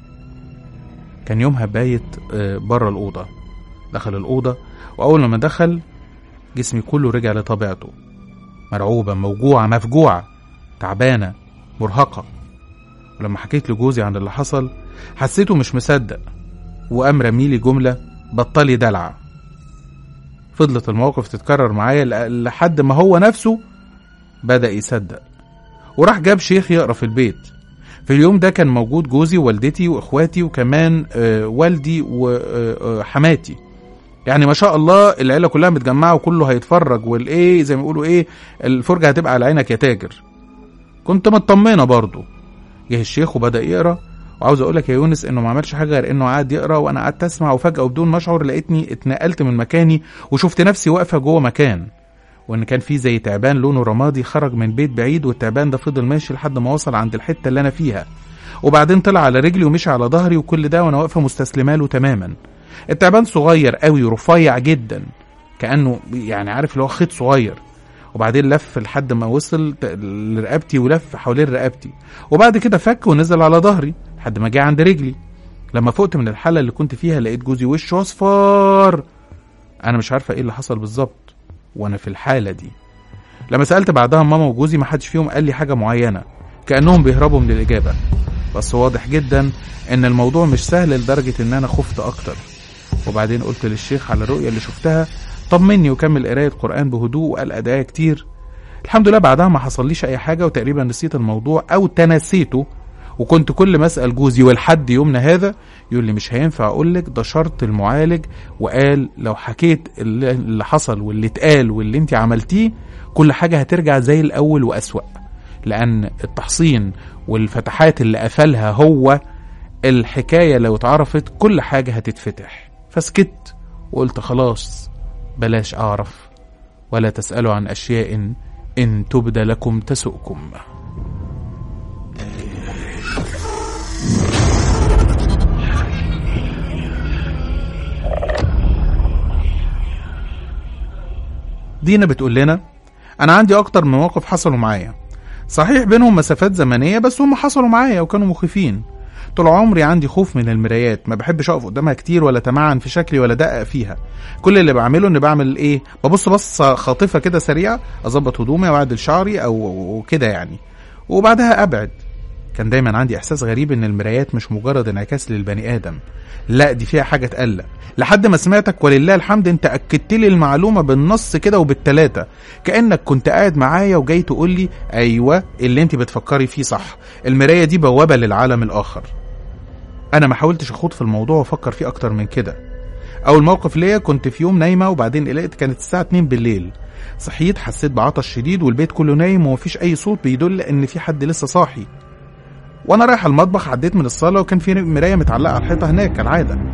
[SPEAKER 1] كان يومها بايت بره الاوضه دخل الاوضه واول ما دخل جسمي كله رجع لطبيعته مرعوبه موجوعه مفجوعه تعبانة مرهقة ولما حكيت لجوزي عن اللي حصل حسيته مش مصدق وقام رميلي جملة بطلي دلع فضلت المواقف تتكرر معايا لحد ما هو نفسه بدأ يصدق وراح جاب شيخ يقرا في البيت في اليوم ده كان موجود جوزي ووالدتي واخواتي وكمان آه والدي وحماتي يعني ما شاء الله العيله كلها متجمعه وكله هيتفرج والايه زي ما بيقولوا ايه الفرجه هتبقى على عينك يا تاجر كنت مطمنه برضه جه الشيخ وبدا يقرا وعاوز اقول لك يا يونس انه ما عملش حاجه غير انه قعد يقرا وانا قعدت اسمع وفجاه وبدون ما اشعر لقيتني اتنقلت من مكاني وشفت نفسي واقفه جوه مكان وان كان في زي تعبان لونه رمادي خرج من بيت بعيد والتعبان ده فضل ماشي لحد ما وصل عند الحته اللي انا فيها وبعدين طلع على رجلي ومشي على ظهري وكل ده وانا واقفه مستسلمه له تماما التعبان صغير قوي ورفيع جدا كانه يعني عارف اللي هو خيط صغير وبعدين لف لحد ما وصل لرقبتي ولف حوالين رقبتي وبعد كده فك ونزل على ظهري لحد ما جه عند رجلي لما فقت من الحاله اللي كنت فيها لقيت جوزي وشه اصفر انا مش عارفه ايه اللي حصل بالظبط وانا في الحاله دي لما سالت بعدها ماما وجوزي ما حدش فيهم قال لي حاجه معينه كانهم بيهربوا من الاجابه بس واضح جدا ان الموضوع مش سهل لدرجه ان انا خفت اكتر وبعدين قلت للشيخ على الرؤيه اللي شفتها طمني وكمل قرايه قران بهدوء وقال ادعيه كتير الحمد لله بعدها ما حصليش اي حاجه وتقريبا نسيت الموضوع او تنسيته وكنت كل ما اسال جوزي ولحد يومنا هذا يقول لي مش هينفع اقول لك ده شرط المعالج وقال لو حكيت اللي اللي حصل واللي اتقال واللي انت عملتيه كل حاجه هترجع زي الاول واسوا لان التحصين والفتحات اللي قفلها هو الحكايه لو اتعرفت كل حاجه هتتفتح فسكت وقلت خلاص بلاش اعرف ولا تسالوا عن اشياء ان تبد لكم تسؤكم دينا بتقول لنا انا عندي اكتر من موقف حصلوا معايا صحيح بينهم مسافات زمنيه بس هم حصلوا معايا وكانوا مخيفين طول عمري عندي خوف من المرايات ما بحبش اقف قدامها كتير ولا تمعن في شكلي ولا ادقق فيها كل اللي بعمله اني بعمل ايه ببص بصه خاطفه كده سريعه اظبط هدومي واعدل شعري او كده يعني وبعدها ابعد كان دايما عندي احساس غريب ان المرايات مش مجرد انعكاس للبني ادم لا دي فيها حاجه تقلق لحد ما سمعتك ولله الحمد انت اكدت لي المعلومه بالنص كده وبالتلاته كانك كنت قاعد معايا وجاي تقول لي ايوه اللي انت بتفكري فيه صح المرايه دي بوابه للعالم الاخر انا ما حاولتش اخوض في الموضوع وافكر فيه اكتر من كده اول موقف ليا كنت في يوم نايمه وبعدين قلقت كانت الساعه 2 بالليل صحيت حسيت بعطش شديد والبيت كله نايم ومفيش اي صوت بيدل ان في حد لسه صاحي وانا رايح المطبخ عديت من الصاله وكان في مرايه متعلقه على الحيطه هناك كالعاده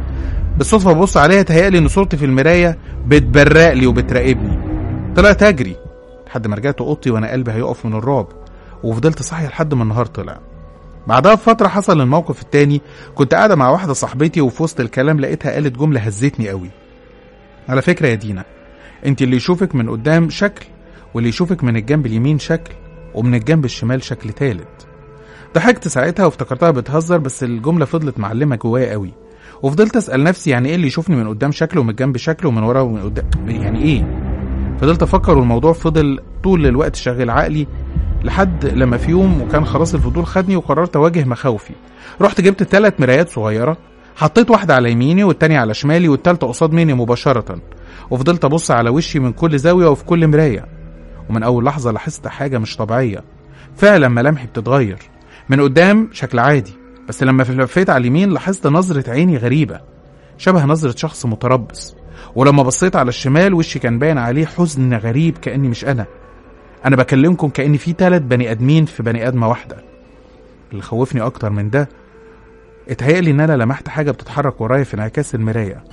[SPEAKER 1] بالصدفة ببص عليها تهيألي إن صورتي في المراية بتبرق لي وبتراقبني طلعت أجري لحد ما رجعت أوضتي وأنا قلبي هيقف من الرعب وفضلت صاحية لحد ما النهار طلع بعدها بفترة حصل الموقف التاني كنت قاعدة مع واحدة صاحبتي وفي وسط الكلام لقيتها قالت جملة هزتني قوي على فكرة يا دينا انت اللي يشوفك من قدام شكل واللي يشوفك من الجنب اليمين شكل ومن الجنب الشمال شكل تالت ضحكت ساعتها وافتكرتها بتهزر بس الجملة فضلت معلمة جوايا قوي وفضلت اسأل نفسي يعني ايه اللي يشوفني من قدام شكل ومن الجنب شكل ومن ورا ومن قدام يعني ايه فضلت افكر والموضوع فضل طول الوقت شاغل عقلي لحد لما في يوم وكان خلاص الفضول خدني وقررت اواجه مخاوفي رحت جبت ثلاث مرايات صغيره حطيت واحده على يميني والتانية على شمالي والتالتة قصاد مني مباشرة وفضلت أبص على وشي من كل زاوية وفي كل مراية ومن أول لحظة لاحظت حاجة مش طبيعية فعلا ملامحي بتتغير من قدام شكل عادي بس لما لفيت على اليمين لاحظت نظرة عيني غريبة شبه نظرة شخص متربص ولما بصيت على الشمال وشي كان باين عليه حزن غريب كأني مش أنا أنا بكلمكم كأن في تلات بني آدمين في بني آدمة واحدة اللي خوفني أكتر من ده اتهيألي إن أنا لمحت حاجة بتتحرك ورايا في انعكاس المراية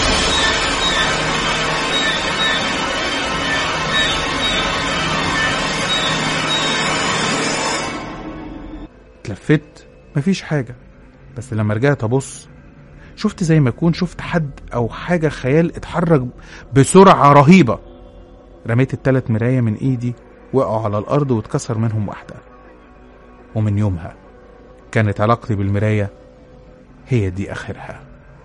[SPEAKER 1] اتلفت مفيش حاجة بس لما رجعت أبص شفت زي ما أكون شفت حد أو حاجة خيال اتحرك بسرعة رهيبة رميت التلات مراية من إيدي وقعوا على الأرض واتكسر منهم واحدة ومن يومها كانت علاقتي بالمراية هي دي آخرها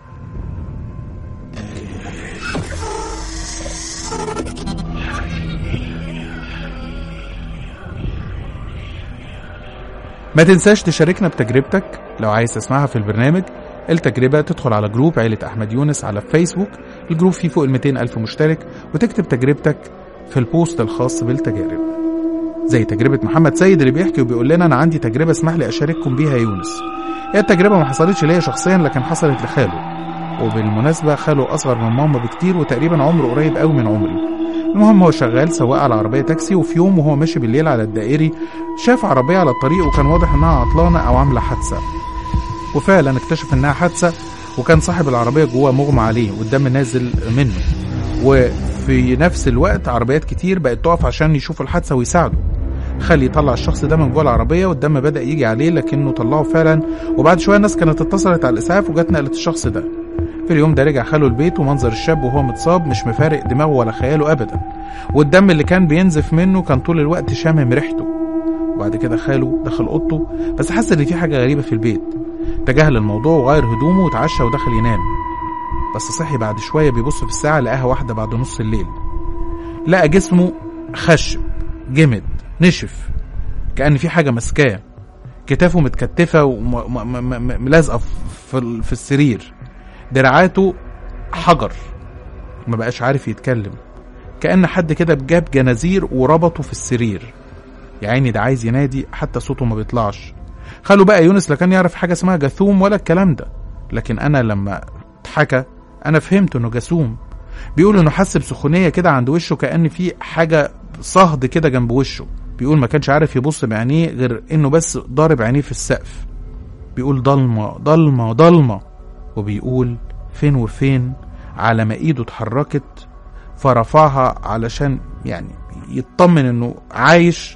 [SPEAKER 1] ما تنساش تشاركنا بتجربتك لو عايز تسمعها في البرنامج التجربة تدخل على جروب عيلة أحمد يونس على فيسبوك الجروب فيه فوق ال 200 ألف مشترك وتكتب تجربتك في البوست الخاص بالتجارب زي تجربة محمد سيد اللي بيحكي وبيقول لنا أنا عندي تجربة اسمح لي أشارككم بيها يا يونس هي التجربة ما حصلتش ليا شخصيا لكن حصلت لخاله وبالمناسبة خاله أصغر من ماما بكتير وتقريبا عمره قريب قوي من عمري المهم هو شغال سواق على عربية تاكسي وفي يوم وهو ماشي بالليل على الدائري شاف عربية على الطريق وكان واضح إنها عطلانة أو عاملة حادثة وفعلا اكتشف إنها حادثة وكان صاحب العربية جوه مغمى عليه والدم نازل منه وفي نفس الوقت عربيات كتير بقت تقف عشان يشوفوا الحادثة ويساعدوا خلي يطلع الشخص ده من جوه العربيه والدم بدا يجي عليه لكنه طلعه فعلا وبعد شويه الناس كانت اتصلت على الاسعاف وجت نقلت الشخص ده في اليوم ده رجع خاله البيت ومنظر الشاب وهو متصاب مش مفارق دماغه ولا خياله ابدا والدم اللي كان بينزف منه كان طول الوقت شامم ريحته وبعد كده خاله دخل اوضته بس حس ان في حاجه غريبه في البيت تجاهل الموضوع وغير هدومه وتعشى ودخل ينام بس صحي بعد شويه بيبص في الساعه لقاها واحده بعد نص الليل لقى جسمه خشب جمد نشف كأن في حاجة ماسكاه كتافه متكتفة وملازقة في, في السرير دراعاته حجر ما بقاش عارف يتكلم كأن حد كده جاب جنازير وربطه في السرير يا عيني ده عايز ينادي حتى صوته ما بيطلعش خلوا بقى يونس لا كان يعرف حاجة اسمها جاثوم ولا الكلام ده لكن أنا لما اتحكى أنا فهمت إنه جاثوم بيقول إنه حس بسخونية كده عند وشه كأن في حاجة صهد كده جنب وشه بيقول ما كانش عارف يبص بعينيه غير انه بس ضارب عينيه في السقف بيقول ضلمة ضلمة ضلمة وبيقول فين وفين على ما ايده اتحركت فرفعها علشان يعني يطمن انه عايش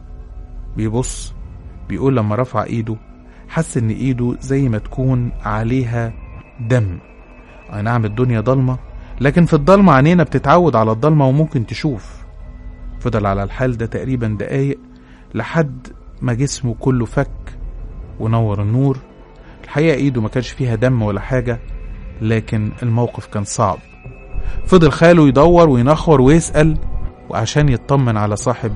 [SPEAKER 1] بيبص بيقول لما رفع ايده حس ان ايده زي ما تكون عليها دم اي نعم الدنيا ضلمة لكن في الضلمة عينينا بتتعود على الضلمة وممكن تشوف فضل على الحال ده تقريبا دقايق لحد ما جسمه كله فك ونور النور الحقيقة ايده ما كانش فيها دم ولا حاجة لكن الموقف كان صعب فضل خاله يدور وينخور ويسأل وعشان يطمن على صاحب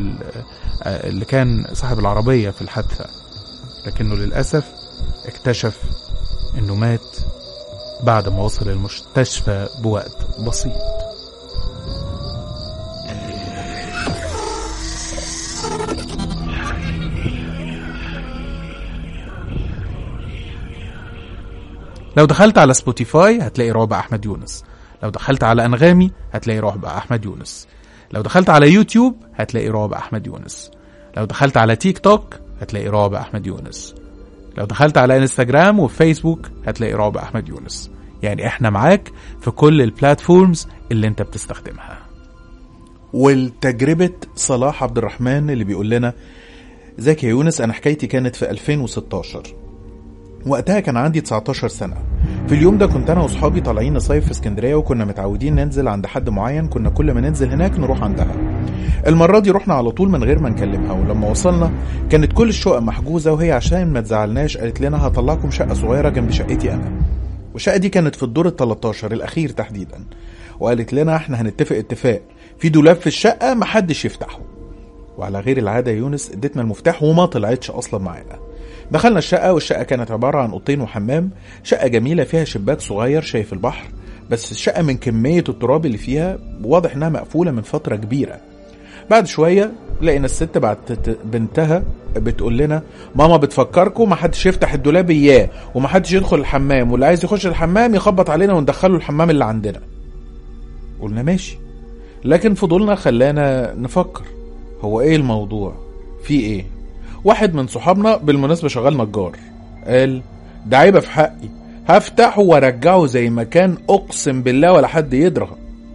[SPEAKER 1] اللي كان صاحب العربية في الحادثة لكنه للأسف اكتشف انه مات بعد ما وصل المستشفى بوقت بسيط لو دخلت على سبوتيفاي هتلاقي رعب احمد يونس لو دخلت على انغامي هتلاقي رعب احمد يونس لو دخلت على يوتيوب هتلاقي رعب احمد يونس لو دخلت على تيك توك هتلاقي رعب احمد يونس لو دخلت على انستجرام وفيسبوك هتلاقي رعب احمد يونس يعني احنا معاك في كل البلاتفورمز اللي انت بتستخدمها والتجربة صلاح عبد الرحمن اللي بيقول لنا ازيك يا يونس انا حكايتي كانت في 2016 وقتها كان عندي 19 سنة في اليوم ده كنت انا واصحابي طالعين نصيف في اسكندرية وكنا متعودين ننزل عند حد معين كنا كل ما ننزل هناك نروح عندها المرة دي رحنا على طول من غير ما نكلمها ولما وصلنا كانت كل الشقق محجوزة وهي عشان ما تزعلناش قالت لنا هطلعكم شقة صغيرة جنب شقتي انا والشقة دي كانت في الدور ال 13 الأخير تحديدا وقالت لنا احنا هنتفق اتفاق في دولاب في الشقة محدش يفتحه وعلى غير العادة يا يونس اديتنا المفتاح وما طلعتش أصلا معانا دخلنا الشقة والشقة كانت عبارة عن أوضتين وحمام شقة جميلة فيها شباك صغير شايف البحر بس الشقة من كمية التراب اللي فيها واضح إنها مقفولة من فترة كبيرة بعد شوية لقينا الست بعتت بنتها بتقول لنا ماما بتفكركم محدش يفتح الدولاب اياه ومحدش يدخل الحمام واللي عايز يخش الحمام يخبط علينا وندخله الحمام اللي عندنا قلنا ماشي لكن فضولنا خلانا نفكر هو ايه الموضوع في ايه واحد من صحابنا بالمناسبة شغال نجار قال ده عيبة في حقي هفتحه وارجعه زي ما كان اقسم بالله ولا حد يدرى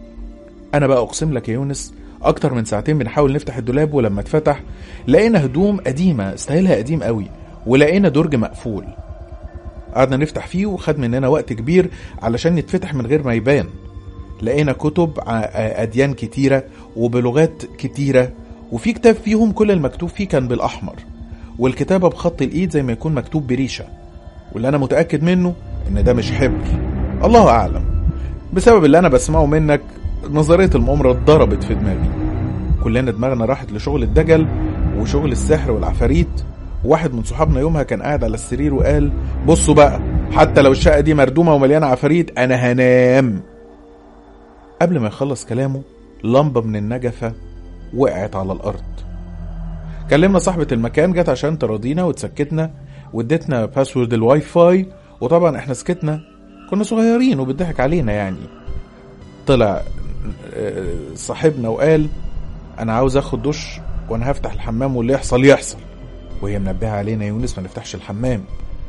[SPEAKER 1] انا بقى اقسم لك يا يونس اكتر من ساعتين بنحاول نفتح الدولاب ولما اتفتح لقينا هدوم قديمة ستايلها قديم قوي ولقينا درج مقفول قعدنا نفتح فيه وخد مننا وقت كبير علشان يتفتح من غير ما يبان لقينا كتب ع- أديان كتيرة وبلغات كتيرة وفي كتاب فيهم كل المكتوب فيه كان بالأحمر والكتابة بخط الإيد زي ما يكون مكتوب بريشة واللي أنا متأكد منه إن ده مش حبر الله أعلم بسبب اللي أنا بسمعه منك نظرية المؤامرة اتضربت في دماغي كلنا دماغنا راحت لشغل الدجل وشغل السحر والعفاريت واحد من صحابنا يومها كان قاعد على السرير وقال بصوا بقى حتى لو الشقة دي مردومة ومليانة عفاريت أنا هنام قبل ما يخلص كلامه لمبة من النجفة وقعت على الأرض كلمنا صاحبة المكان جت عشان تراضينا وتسكتنا وادتنا باسورد الواي فاي وطبعا احنا سكتنا كنا صغيرين وبتضحك علينا يعني طلع آه، صاحبنا وقال انا عاوز اخد دش وانا هفتح الحمام واللي يحصل يحصل وهي منبهة علينا يونس ما نفتحش الحمام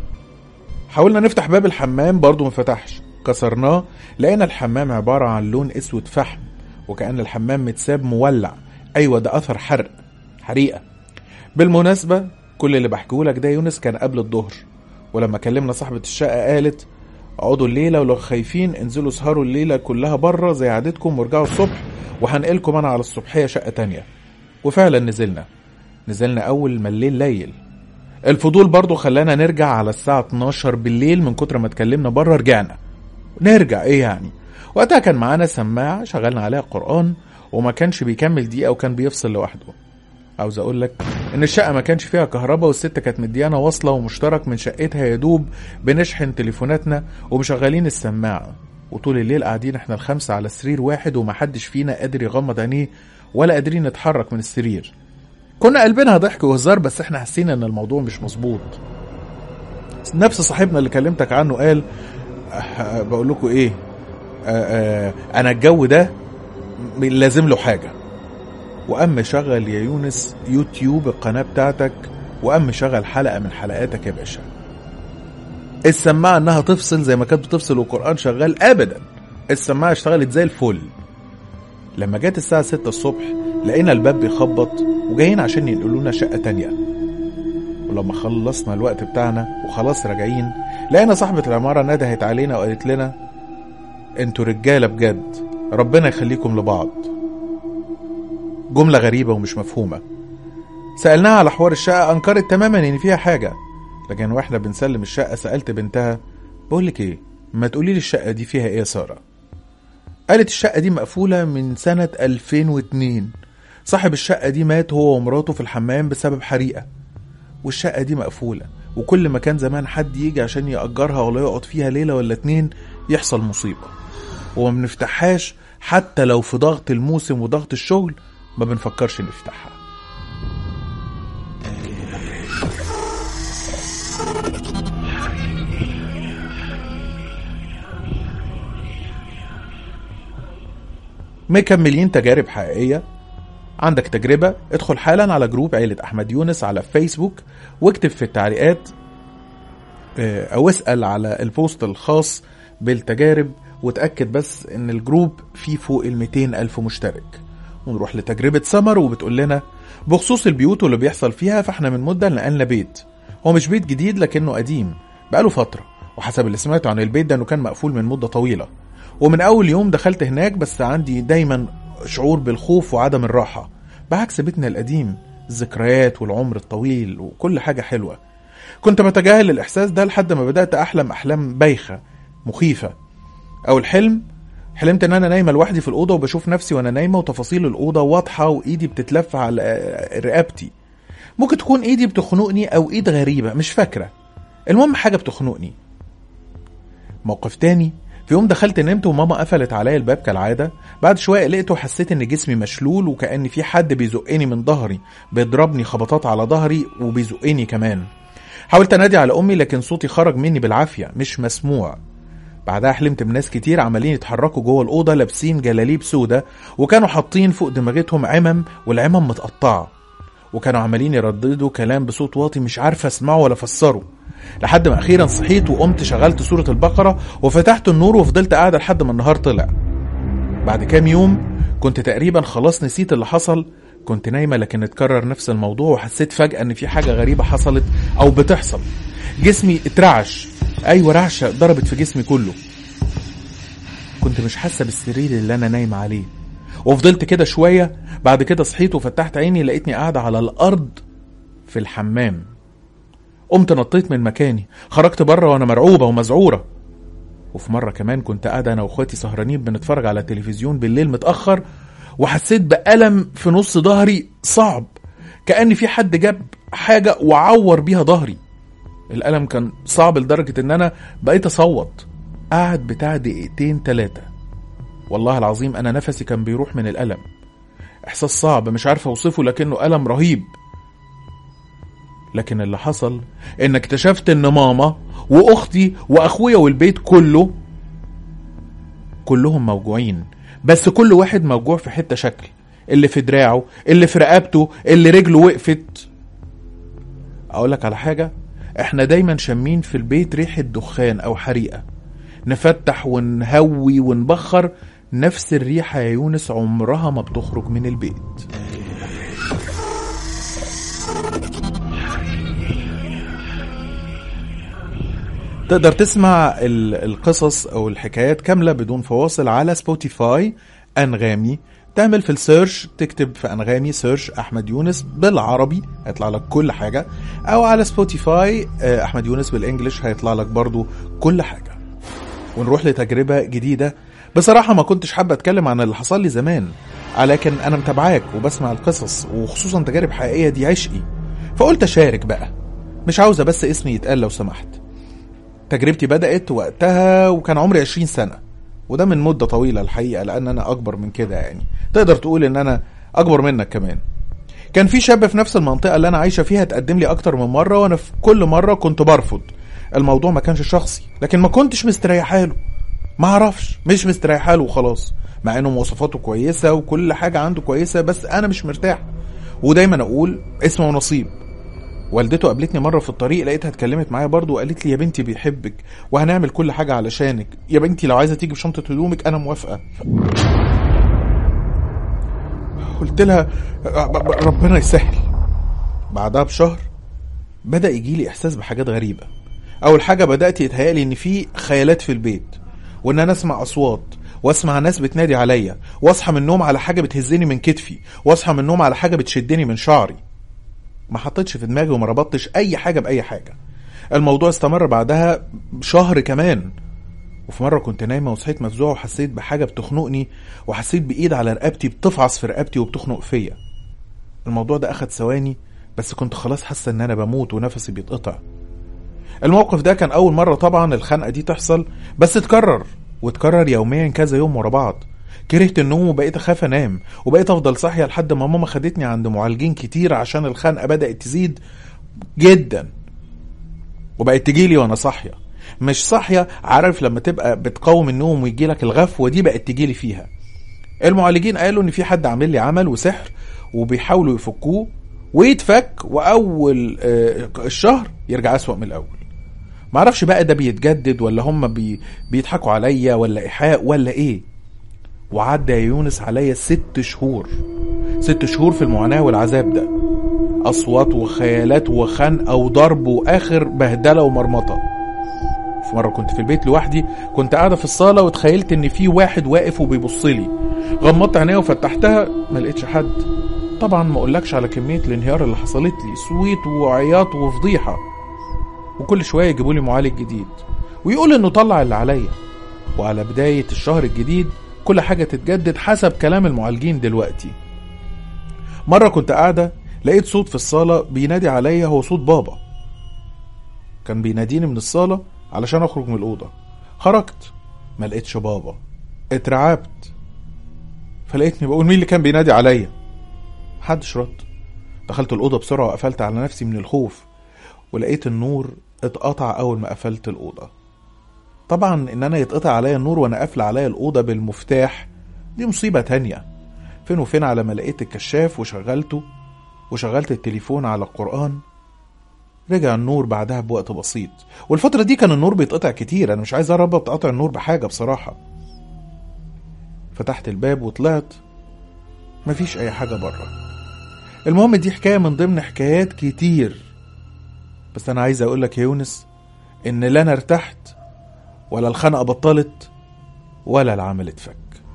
[SPEAKER 1] حاولنا نفتح باب الحمام برضه ما فتحش كسرناه لقينا الحمام عبارة عن لون اسود فحم وكأن الحمام متساب مولع ايوه ده اثر حرق حريقة بالمناسبة كل اللي بحكيهولك ده يونس كان قبل الظهر ولما كلمنا صاحبة الشقة قالت اقعدوا الليلة ولو خايفين انزلوا اسهروا الليلة كلها بره زي عادتكم وارجعوا الصبح وهنقلكم انا على الصبحية شقة تانية وفعلا نزلنا نزلنا اول ما الليل ليل الفضول برضو خلانا نرجع على الساعة 12 بالليل من كتر ما اتكلمنا بره رجعنا نرجع ايه يعني وقتها كان معانا سماعة شغلنا عليها قرآن وما كانش بيكمل دقيقة وكان بيفصل لوحده عاوز اقول لك ان الشقة ما كانش فيها كهرباء والست كانت مديانا واصلة ومشترك من شقتها يا دوب بنشحن تليفوناتنا ومشغلين السماعة وطول الليل قاعدين احنا الخمسة على سرير واحد ومحدش فينا قادر يغمض عينيه ولا قادرين نتحرك من السرير كنا قلبنا ضحك وهزار بس احنا حسينا ان الموضوع مش مظبوط نفس صاحبنا اللي كلمتك عنه قال أه بقول لكم ايه أه أه انا الجو ده م- لازم له حاجه وقام شغل يا يونس يوتيوب القناه بتاعتك وقام شغل حلقه من حلقاتك يا باشا السماعه انها تفصل زي ما كانت بتفصل والقران شغال ابدا السماعه اشتغلت زي الفل لما جت الساعة 6 الصبح لقينا الباب بيخبط وجايين عشان ينقلونا شقة تانية ولما خلصنا الوقت بتاعنا وخلاص راجعين لقينا صاحبة العمارة ندهت علينا وقالت لنا انتوا رجالة بجد ربنا يخليكم لبعض جملة غريبة ومش مفهومة سألناها على حوار الشقة أنكرت تماما إن فيها حاجة لكن واحنا بنسلم الشقة سألت بنتها بقولك إيه ما تقولي لي الشقة دي فيها إيه يا سارة قالت الشقة دي مقفولة من سنة 2002 صاحب الشقة دي مات هو ومراته في الحمام بسبب حريقة والشقة دي مقفولة وكل ما كان زمان حد يجي عشان يأجرها ولا يقعد فيها ليلة ولا اتنين يحصل مصيبة وما بنفتحهاش حتى لو في ضغط الموسم وضغط الشغل ما بنفكرش نفتحها مكملين تجارب حقيقية عندك تجربة ادخل حالا على جروب عيلة أحمد يونس على فيسبوك واكتب في التعليقات آه، أو اسأل على البوست الخاص بالتجارب وتأكد بس ان الجروب فيه فوق ال 200 ألف مشترك ونروح لتجربة سمر وبتقول لنا بخصوص البيوت واللي بيحصل فيها فاحنا من مدة نقلنا بيت هو مش بيت جديد لكنه قديم بقاله فترة وحسب اللي سمعته عن البيت ده انه كان مقفول من مدة طويلة ومن اول يوم دخلت هناك بس عندي دايما شعور بالخوف وعدم الراحة بعكس بيتنا القديم الذكريات والعمر الطويل وكل حاجة حلوة كنت بتجاهل الإحساس ده لحد ما بدأت أحلم أحلام بايخة مخيفة أو الحلم حلمت ان انا نايمه لوحدي في الاوضه وبشوف نفسي وانا نايمه وتفاصيل الاوضه واضحه وايدي بتتلف على رقبتي ممكن تكون ايدي بتخنقني او ايد غريبه مش فاكره المهم حاجه بتخنقني موقف تاني في يوم دخلت نمت وماما قفلت عليا الباب كالعاده بعد شويه قلقت وحسيت ان جسمي مشلول وكان في حد بيزقني من ظهري بيضربني خبطات على ظهري وبيزقني كمان حاولت انادي على امي لكن صوتي خرج مني بالعافيه مش مسموع بعدها حلمت بناس كتير عمالين يتحركوا جوه الأوضة لابسين جلاليب سودة وكانوا حاطين فوق دماغتهم عمم والعمم متقطعة وكانوا عمالين يرددوا كلام بصوت واطي مش عارف اسمعه ولا افسره لحد ما اخيرا صحيت وقمت شغلت سورة البقرة وفتحت النور وفضلت قاعدة لحد ما النهار طلع بعد كام يوم كنت تقريبا خلاص نسيت اللي حصل كنت نايمة لكن اتكرر نفس الموضوع وحسيت فجأة ان في حاجة غريبة حصلت او بتحصل جسمي اترعش ايوه رعشه ضربت في جسمي كله كنت مش حاسه بالسرير اللي انا نايم عليه وفضلت كده شويه بعد كده صحيت وفتحت عيني لقيتني قاعده على الارض في الحمام قمت نطيت من مكاني خرجت بره وانا مرعوبه ومذعوره وفي مره كمان كنت قاعده انا واخواتي سهرانين بنتفرج على التلفزيون بالليل متاخر وحسيت بالم في نص ظهري صعب كان في حد جاب حاجه وعور بيها ظهري الألم كان صعب لدرجة إن أنا بقيت أصوت قعد بتاع دقيقتين تلاتة والله العظيم أنا نفسي كان بيروح من الألم إحساس صعب مش عارف أوصفه لكنه ألم رهيب لكن اللي حصل إن اكتشفت إن ماما وأختي وأخويا والبيت كله كلهم موجوعين بس كل واحد موجوع في حتة شكل اللي في دراعه اللي في رقبته اللي رجله وقفت أقول لك على حاجة احنا دايما شامين في البيت ريحة دخان او حريقة نفتح ونهوي ونبخر نفس الريحة يا يونس عمرها ما بتخرج من البيت تقدر تسمع ال- القصص او الحكايات كاملة بدون فواصل على سبوتيفاي انغامي تعمل في السيرش تكتب في انغامي سيرش احمد يونس بالعربي هيطلع لك كل حاجه او على سبوتيفاي آه، احمد يونس بالانجلش هيطلع لك برضو كل حاجه ونروح لتجربه جديده بصراحه ما كنتش حابه اتكلم عن اللي حصل لي زمان لكن انا متابعاك وبسمع القصص وخصوصا تجارب حقيقيه دي عشقي فقلت اشارك بقى مش عاوزه بس اسمي يتقال لو سمحت تجربتي بدأت وقتها وكان عمري 20 سنة وده من مدة طويلة الحقيقة لأن أنا أكبر من كده يعني تقدر تقول إن أنا أكبر منك كمان كان في شاب في نفس المنطقة اللي أنا عايشة فيها تقدم لي أكتر من مرة وأنا في كل مرة كنت برفض الموضوع ما كانش شخصي لكن ما كنتش مستريحة له ما اعرفش مش مستريحة له وخلاص مع انه مواصفاته كويسة وكل حاجة عنده كويسة بس انا مش مرتاح ودايما اقول اسمه ونصيب والدته قابلتني مره في الطريق لقيتها اتكلمت معايا برضو وقالت لي يا بنتي بيحبك وهنعمل كل حاجه علشانك يا بنتي لو عايزه تيجي بشنطه هدومك انا موافقه قلت لها ربنا يسهل بعدها بشهر بدا يجي لي احساس بحاجات غريبه اول حاجه بدات يتهيألي ان في خيالات في البيت وان انا اسمع اصوات واسمع ناس بتنادي عليا واصحى من النوم على حاجه بتهزني من كتفي واصحى من النوم على حاجه بتشدني من شعري ما حطيتش في دماغي وما ربطتش اي حاجه باي حاجه الموضوع استمر بعدها شهر كمان وفي مره كنت نايمه وصحيت مفزوعه وحسيت بحاجه بتخنقني وحسيت بايد على رقبتي بتفعص في رقبتي وبتخنق فيا الموضوع ده اخد ثواني بس كنت خلاص حاسه ان انا بموت ونفسي بيتقطع الموقف ده كان اول مره طبعا الخنقه دي تحصل بس اتكرر واتكرر يوميا كذا يوم ورا بعض كرهت النوم وبقيت اخاف انام وبقيت افضل صاحيه لحد ما ماما خدتني عند معالجين كتير عشان الخنقه بدات تزيد جدا وبقت تجيلي وانا صاحيه مش صاحيه عارف لما تبقى بتقاوم النوم ويجيلك الغفوه دي بقت تجيلي فيها المعالجين قالوا ان في حد عامل لي عمل وسحر وبيحاولوا يفكوه ويتفك واول آه، الشهر يرجع اسوأ من الاول معرفش بقى ده بيتجدد ولا هم بي بيضحكوا عليا ولا ايحاء ولا ايه وعدى يا يونس عليا ست شهور ست شهور في المعاناة والعذاب ده أصوات وخيالات وخنقة وضرب وآخر بهدلة ومرمطة في مرة كنت في البيت لوحدي كنت قاعدة في الصالة وتخيلت إن في واحد واقف وبيبص لي غمضت عينيا وفتحتها ما لقيتش حد طبعا ما اقولكش على كمية الانهيار اللي حصلت لي صويت وعياط وفضيحة وكل شوية يجيبوا لي معالج جديد ويقول انه طلع اللي عليا وعلى بداية الشهر الجديد كل حاجة تتجدد حسب كلام المعالجين دلوقتي مرة كنت قاعدة لقيت صوت في الصالة بينادي عليا هو صوت بابا كان بيناديني من الصالة علشان اخرج من الأوضة خرجت ما لقيتش بابا اترعبت فلقيتني بقول مين اللي كان بينادي عليا محدش رد دخلت الأوضة بسرعة وقفلت على نفسي من الخوف ولقيت النور اتقطع أول ما قفلت الأوضة طبعا إن أنا يتقطع عليا النور وأنا قافلة عليا الأوضة بالمفتاح دي مصيبة تانية فين وفين على ما لقيت الكشاف وشغلته وشغلت التليفون على القرآن رجع النور بعدها بوقت بسيط والفترة دي كان النور بيتقطع كتير أنا مش عايز أربط قطع النور بحاجة بصراحة فتحت الباب وطلعت مفيش أي حاجة بره المهم دي حكاية من ضمن حكايات كتير بس أنا عايز أقولك يا يونس إن لا أنا ارتحت ولا الخنقة بطلت ولا العمل اتفك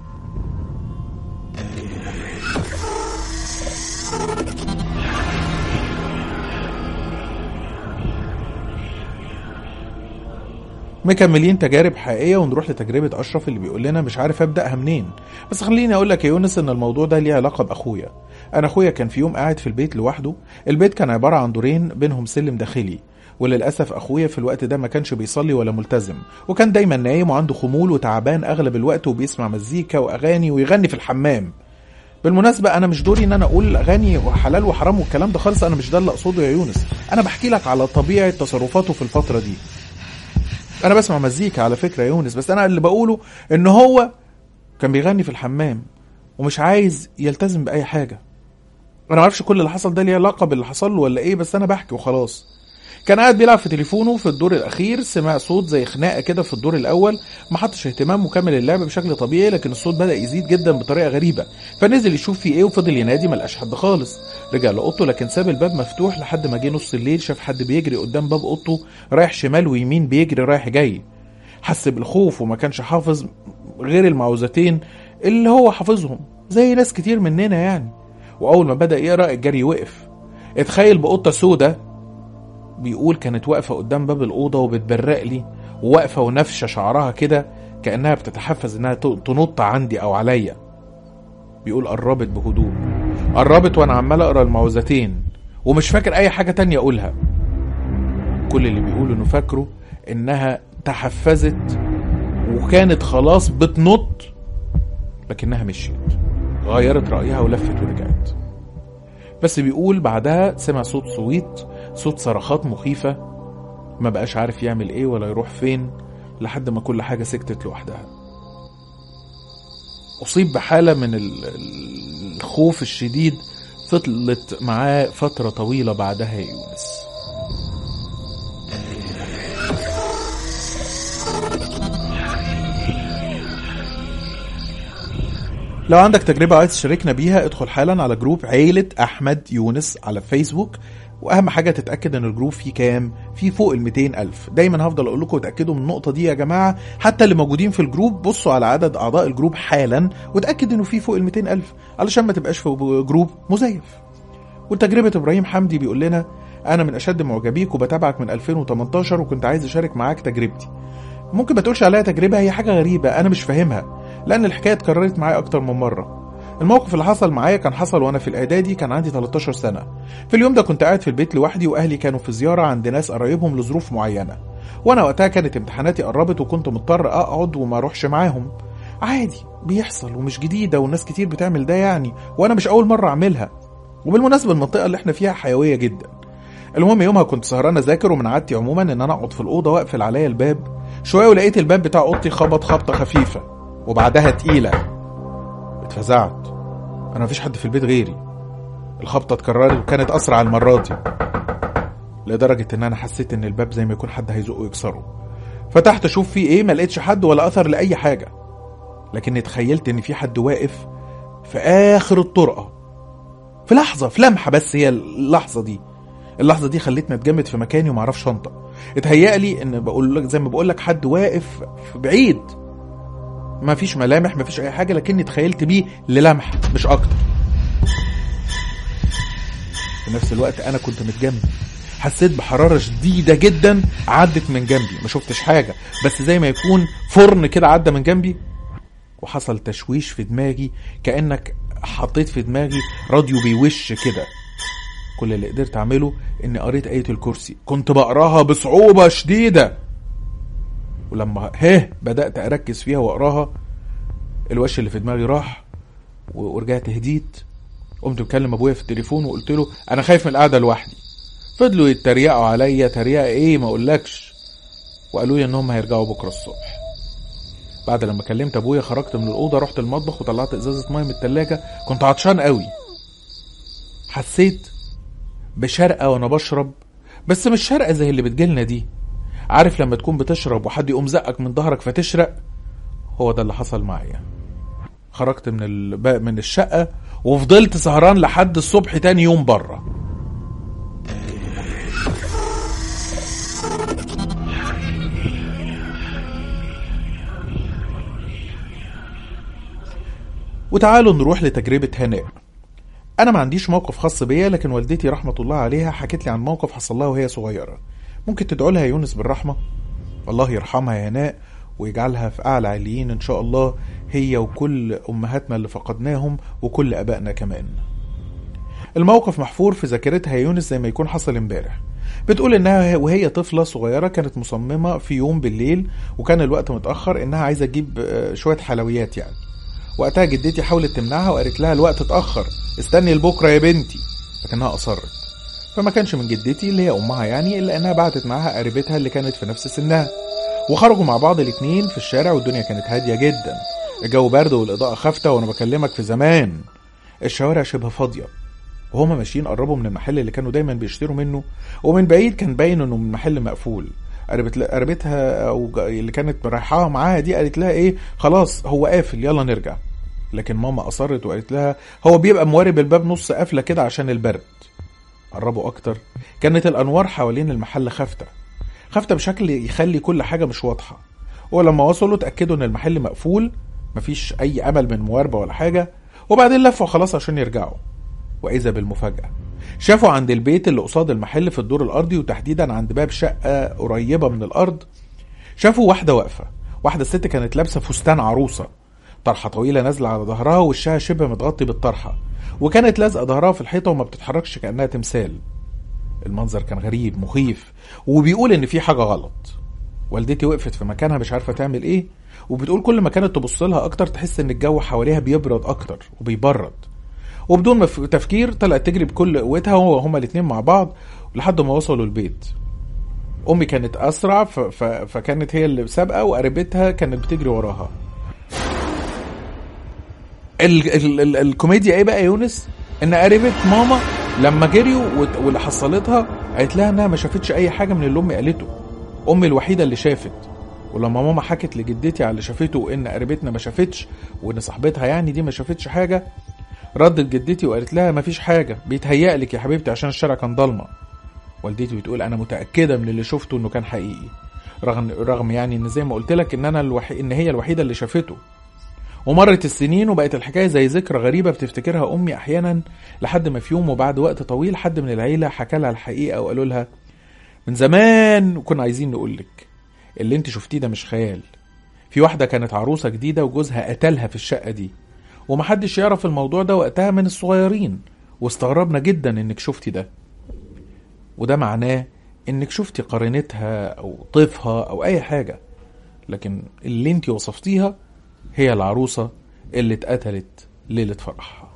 [SPEAKER 1] مكملين تجارب حقيقيه ونروح لتجربه اشرف اللي بيقول لنا مش عارف ابداها منين بس خليني اقول لك يا يونس ان الموضوع ده ليه علاقه باخويا انا اخويا كان في يوم قاعد في البيت لوحده البيت كان عباره عن دورين بينهم سلم داخلي وللاسف اخويا في الوقت ده ما كانش بيصلي ولا ملتزم وكان دايما نايم وعنده خمول وتعبان اغلب الوقت وبيسمع مزيكا واغاني ويغني في الحمام بالمناسبة أنا مش دوري إن أنا أقول أغاني حلال وحرام والكلام ده خالص أنا مش ده اللي أقصده يا يونس أنا بحكي لك على طبيعة تصرفاته في الفترة دي انا بسمع مزيكا على فكره يا يونس بس انا اللي بقوله ان هو كان بيغني في الحمام ومش عايز يلتزم باي حاجه انا معرفش كل اللي حصل ده ليه علاقه باللي حصل له ولا ايه بس انا بحكي وخلاص كان قاعد بيلعب في تليفونه في الدور الاخير سمع صوت زي خناقه كده في الدور الاول ما حطش اهتمام وكمل اللعب بشكل طبيعي لكن الصوت بدا يزيد جدا بطريقه غريبه فنزل يشوف في ايه وفضل ينادي ما لقاش حد خالص رجع لاوضته لكن ساب الباب مفتوح لحد ما جه نص الليل شاف حد بيجري قدام باب اوضته رايح شمال ويمين بيجري رايح جاي حس بالخوف وما كانش حافظ غير المعوذتين اللي هو حافظهم زي ناس كتير مننا يعني واول ما بدا يقرا الجري وقف اتخيل بقطه سودة بيقول كانت واقفه قدام باب الاوضه وبتبرق لي وواقفه ونفشه شعرها كده كانها بتتحفز انها تنط عندي او عليا بيقول قربت بهدوء قربت وانا عمال اقرا المعوذتين ومش فاكر اي حاجه تانية اقولها كل اللي بيقول انه فاكره انها تحفزت وكانت خلاص بتنط لكنها مشيت غيرت رأيها ولفت ورجعت بس بيقول بعدها سمع صوت صويت صوت صرخات مخيفة ما بقاش عارف يعمل ايه ولا يروح فين لحد ما كل حاجة سكتت لوحدها أصيب بحالة من الخوف الشديد فضلت معاه فترة طويلة بعدها يا يونس لو عندك تجربة عايز تشاركنا بيها ادخل حالا على جروب عيلة أحمد يونس على فيسبوك واهم حاجه تتاكد ان الجروب فيه كام فيه فوق ال 200 الف دايما هفضل اقول لكم اتاكدوا من النقطه دي يا جماعه حتى اللي موجودين في الجروب بصوا على عدد اعضاء الجروب حالا وتاكد انه فيه فوق ال 200 الف علشان ما تبقاش في جروب مزيف وتجربه ابراهيم حمدي بيقول لنا انا من اشد معجبيك وبتابعك من 2018 وكنت عايز اشارك معاك تجربتي ممكن ما تقولش عليها تجربه هي حاجه غريبه انا مش فاهمها لان الحكايه اتكررت معايا اكتر من مره الموقف اللي حصل معايا كان حصل وانا في الاعدادي كان عندي 13 سنه في اليوم ده كنت قاعد في البيت لوحدي واهلي كانوا في زياره عند ناس قرايبهم لظروف معينه وانا وقتها كانت امتحاناتي قربت وكنت مضطر اقعد وما اروحش معاهم عادي بيحصل ومش جديده والناس كتير بتعمل ده يعني وانا مش اول مره اعملها وبالمناسبه المنطقه اللي احنا فيها حيويه جدا المهم يومها كنت سهران اذاكر ومن عادتي عموما ان انا اقعد في الاوضه واقفل عليا الباب شويه ولقيت الباب بتاع اوضتي خبط خبطه خفيفه وبعدها تقيله اتفزعت انا مفيش حد في البيت غيري الخبطه اتكررت وكانت اسرع المره دي لدرجة ان انا حسيت ان الباب زي ما يكون حد هيزقه ويكسره فتحت اشوف فيه ايه ما لقيتش حد ولا اثر لاي حاجة لكني تخيلت ان في حد واقف في اخر الطرقة في لحظة في لمحة بس هي اللحظة دي اللحظة دي خلتني اتجمد في مكاني ومعرفش انطق اتهيألي ان بقول لك زي ما بقول لك حد واقف في بعيد ما فيش ملامح ما فيش اي حاجة لكني تخيلت بيه للمح مش اكتر في نفس الوقت انا كنت متجمد حسيت بحرارة شديدة جدا عدت من جنبي ما شفتش حاجة بس زي ما يكون فرن كده عدى من جنبي وحصل تشويش في دماغي كأنك حطيت في دماغي راديو بيوش كده كل اللي قدرت اعمله اني قريت آية الكرسي كنت بقراها بصعوبة شديدة ولما هه بدأت اركز فيها واقراها الوش اللي في دماغي راح ورجعت هديت قمت مكلم ابويا في التليفون وقلت له انا خايف من القعده لوحدي فضلوا يتريقوا عليا تريقه ايه ما اقولكش وقالوا لي انهم هيرجعوا بكره الصبح بعد لما كلمت ابويا خرجت من الاوضه رحت المطبخ وطلعت ازازه ميه من التلاجة كنت عطشان قوي حسيت بشرقه وانا بشرب بس مش شرقه زي اللي بتجيلنا دي عارف لما تكون بتشرب وحد يقوم زقك من ظهرك فتشرق هو ده اللي حصل معايا خرجت من ال... من الشقه وفضلت سهران لحد الصبح تاني يوم بره وتعالوا نروح لتجربة هناء أنا ما عنديش موقف خاص بيا لكن والدتي رحمة الله عليها حكت لي عن موقف حصل لها وهي صغيرة ممكن تدعو لها يونس بالرحمة الله يرحمها يا هناء ويجعلها في أعلى عليين إن شاء الله هي وكل أمهاتنا اللي فقدناهم وكل أبائنا كمان الموقف محفور في ذاكرتها يا يونس زي ما يكون حصل امبارح بتقول انها وهي طفله صغيره كانت مصممه في يوم بالليل وكان الوقت متاخر انها عايزه تجيب شويه حلويات يعني وقتها جدتي حاولت تمنعها وقالت لها الوقت اتاخر استني لبكره يا بنتي لكنها اصرت فما كانش من جدتي اللي هي امها يعني الا انها بعتت معاها قريبتها اللي كانت في نفس سنها وخرجوا مع بعض الاتنين في الشارع والدنيا كانت هاديه جدا الجو برد والاضاءه خافته وانا بكلمك في زمان الشوارع شبه فاضيه وهما ماشيين قربوا من المحل اللي كانوا دايما بيشتروا منه ومن بعيد كان باين انه من محل مقفول قربت قربتها او اللي كانت رايحاها معاها دي قالت لها ايه خلاص هو قافل يلا نرجع لكن ماما اصرت وقالت لها هو بيبقى موارب الباب نص قافله كده عشان البرد قربوا اكتر كانت الانوار حوالين المحل خافته خافته بشكل يخلي كل حاجه مش واضحه ولما وصلوا اتاكدوا ان المحل مقفول مفيش اي امل من مواربه ولا حاجه وبعدين لفوا خلاص عشان يرجعوا واذا بالمفاجاه شافوا عند البيت اللي قصاد المحل في الدور الارضي وتحديدا عند باب شقه قريبه من الارض شافوا واحده واقفه واحده ست كانت لابسه فستان عروسه طرحه طويله نازله على ظهرها وشها شبه متغطي بالطرحه وكانت لازقه ظهرها في الحيطه وما بتتحركش كانها تمثال المنظر كان غريب مخيف وبيقول ان في حاجه غلط والدتي وقفت في مكانها مش عارفه تعمل ايه وبتقول كل ما كانت تبص لها اكتر تحس ان الجو حواليها بيبرد اكتر وبيبرد وبدون تفكير طلعت تجري بكل قوتها وهو هما الاتنين مع بعض لحد ما وصلوا البيت امي كانت اسرع ف... ف... فكانت هي اللي سابقه وقريبتها كانت بتجري وراها ال... ال... ال... الكوميديا ايه بقى يا يونس ان قريبه ماما لما جريوا وت... واللي حصلتها قالت لها انها ما شافتش اي حاجه من اللي امي قالته امي الوحيده اللي شافت ولما ماما حكت لجدتي على اللي شافته وان قريبتنا ما شافتش وان صاحبتها يعني دي ما شافتش حاجه ردت جدتي وقالت لها مفيش حاجة بيتهيأ لك يا حبيبتي عشان الشارع كان ضلمة والدتي بتقول أنا متأكدة من اللي شفته إنه كان حقيقي رغم رغم يعني إن زي ما قلت لك إن أنا الوحي... إن هي الوحيدة اللي شافته ومرت السنين وبقت الحكاية زي ذكرى غريبة بتفتكرها أمي أحيانا لحد ما في يوم وبعد وقت طويل حد من العيلة حكى لها الحقيقة وقالوا لها من زمان وكنا عايزين نقول لك اللي انت شفتيه ده مش خيال في واحدة كانت عروسة جديدة وجوزها قتلها في الشقة دي ومحدش يعرف الموضوع ده وقتها من الصغيرين واستغربنا جدا انك شفتي ده وده معناه انك شفتي قرينتها او طيفها او اي حاجة لكن اللي انت وصفتيها هي العروسة اللي اتقتلت ليلة فرحها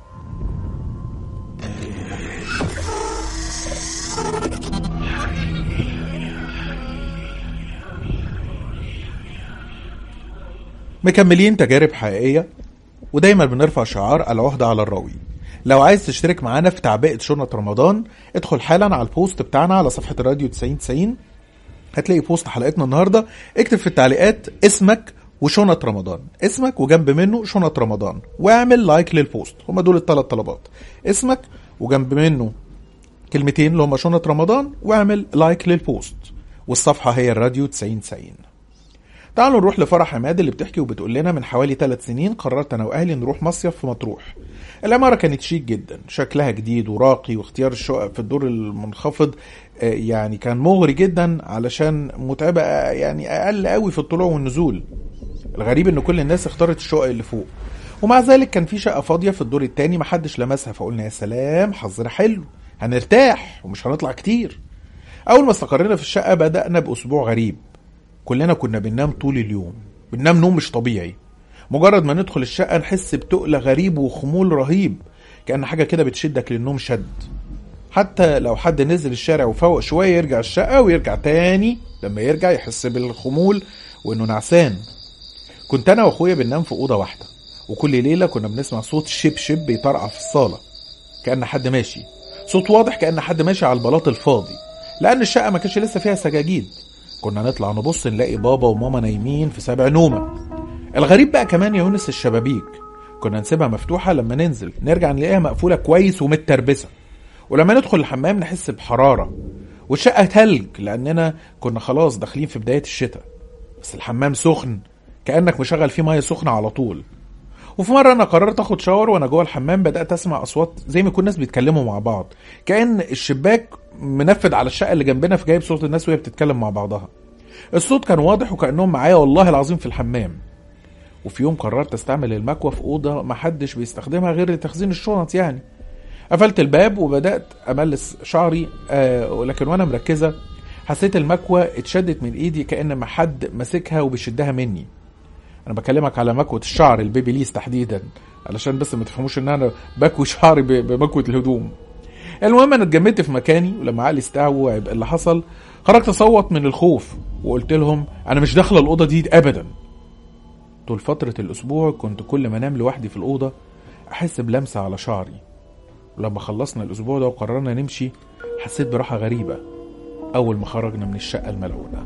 [SPEAKER 1] مكملين تجارب حقيقية ودايما بنرفع شعار العهدة على الراوي لو عايز تشترك معانا في تعبئة شنط رمضان ادخل حالا على البوست بتاعنا على صفحة الراديو 9090 هتلاقي بوست حلقتنا النهاردة اكتب في التعليقات اسمك وشنط رمضان اسمك وجنب منه شنط رمضان واعمل لايك للبوست هما دول الثلاث طلبات اسمك وجنب منه كلمتين اللي هما شنط رمضان واعمل لايك للبوست والصفحة هي الراديو 9090 تعالوا نروح لفرح عماد اللي بتحكي وبتقول لنا من حوالي ثلاث سنين قررت انا واهلي نروح مصيف في مطروح العمارة كانت شيك جدا شكلها جديد وراقي واختيار الشقق في الدور المنخفض آه، يعني كان مغري جدا علشان متعبة آه، يعني اقل قوي في الطلوع والنزول الغريب ان كل الناس اختارت الشقق اللي فوق ومع ذلك كان في شقة فاضية في الدور التاني محدش لمسها فقلنا يا سلام حظنا حلو هنرتاح ومش هنطلع كتير اول ما استقرينا في الشقة بدأنا باسبوع غريب كلنا كنا بننام طول اليوم بننام نوم مش طبيعي مجرد ما ندخل الشقة نحس بتقل غريب وخمول رهيب كأن حاجة كده بتشدك للنوم شد حتى لو حد نزل الشارع وفوق شوية يرجع الشقة ويرجع تاني لما يرجع يحس بالخمول وانه نعسان كنت انا واخويا بننام في اوضه واحده وكل ليله كنا بنسمع صوت شب شب بيطرقع في الصاله كان حد ماشي صوت واضح كان حد ماشي على البلاط الفاضي لان الشقه ما كانش لسه فيها سجاجيد كنا نطلع نبص نلاقي بابا وماما نايمين في سبع نومه الغريب بقى كمان يا يونس الشبابيك كنا نسيبها مفتوحه لما ننزل نرجع نلاقيها مقفوله كويس ومتربسه ولما ندخل الحمام نحس بحراره والشقه تلج لاننا كنا خلاص داخلين في بدايه الشتاء بس الحمام سخن كانك مشغل فيه ميه سخنه على طول وفي مره انا قررت اخد شاور وانا جوه الحمام بدات اسمع اصوات زي ما يكون ناس بيتكلموا مع بعض كان الشباك منفذ على الشقه اللي جنبنا فجايب صوت الناس وهي بتتكلم مع بعضها الصوت كان واضح وكانهم معايا والله العظيم في الحمام وفي يوم قررت استعمل المكوى في اوضه ما حدش بيستخدمها غير لتخزين الشنط يعني قفلت الباب وبدات املس شعري آه ولكن وانا مركزه حسيت المكوى اتشدت من ايدي كان ما حد ماسكها وبيشدها مني انا بكلمك على مكوة الشعر البيبي ليس تحديدا علشان بس ما تفهموش ان انا بكوي شعري ب- بمكوة الهدوم المهم انا اتجمدت في مكاني ولما عقلي استوعب اللي حصل خرجت اصوت من الخوف وقلت لهم انا مش داخله الاوضه دي ابدا طول فتره الاسبوع كنت كل ما انام لوحدي في الاوضه احس بلمسه على شعري ولما خلصنا الاسبوع ده وقررنا نمشي حسيت براحه غريبه اول ما خرجنا من الشقه الملعونه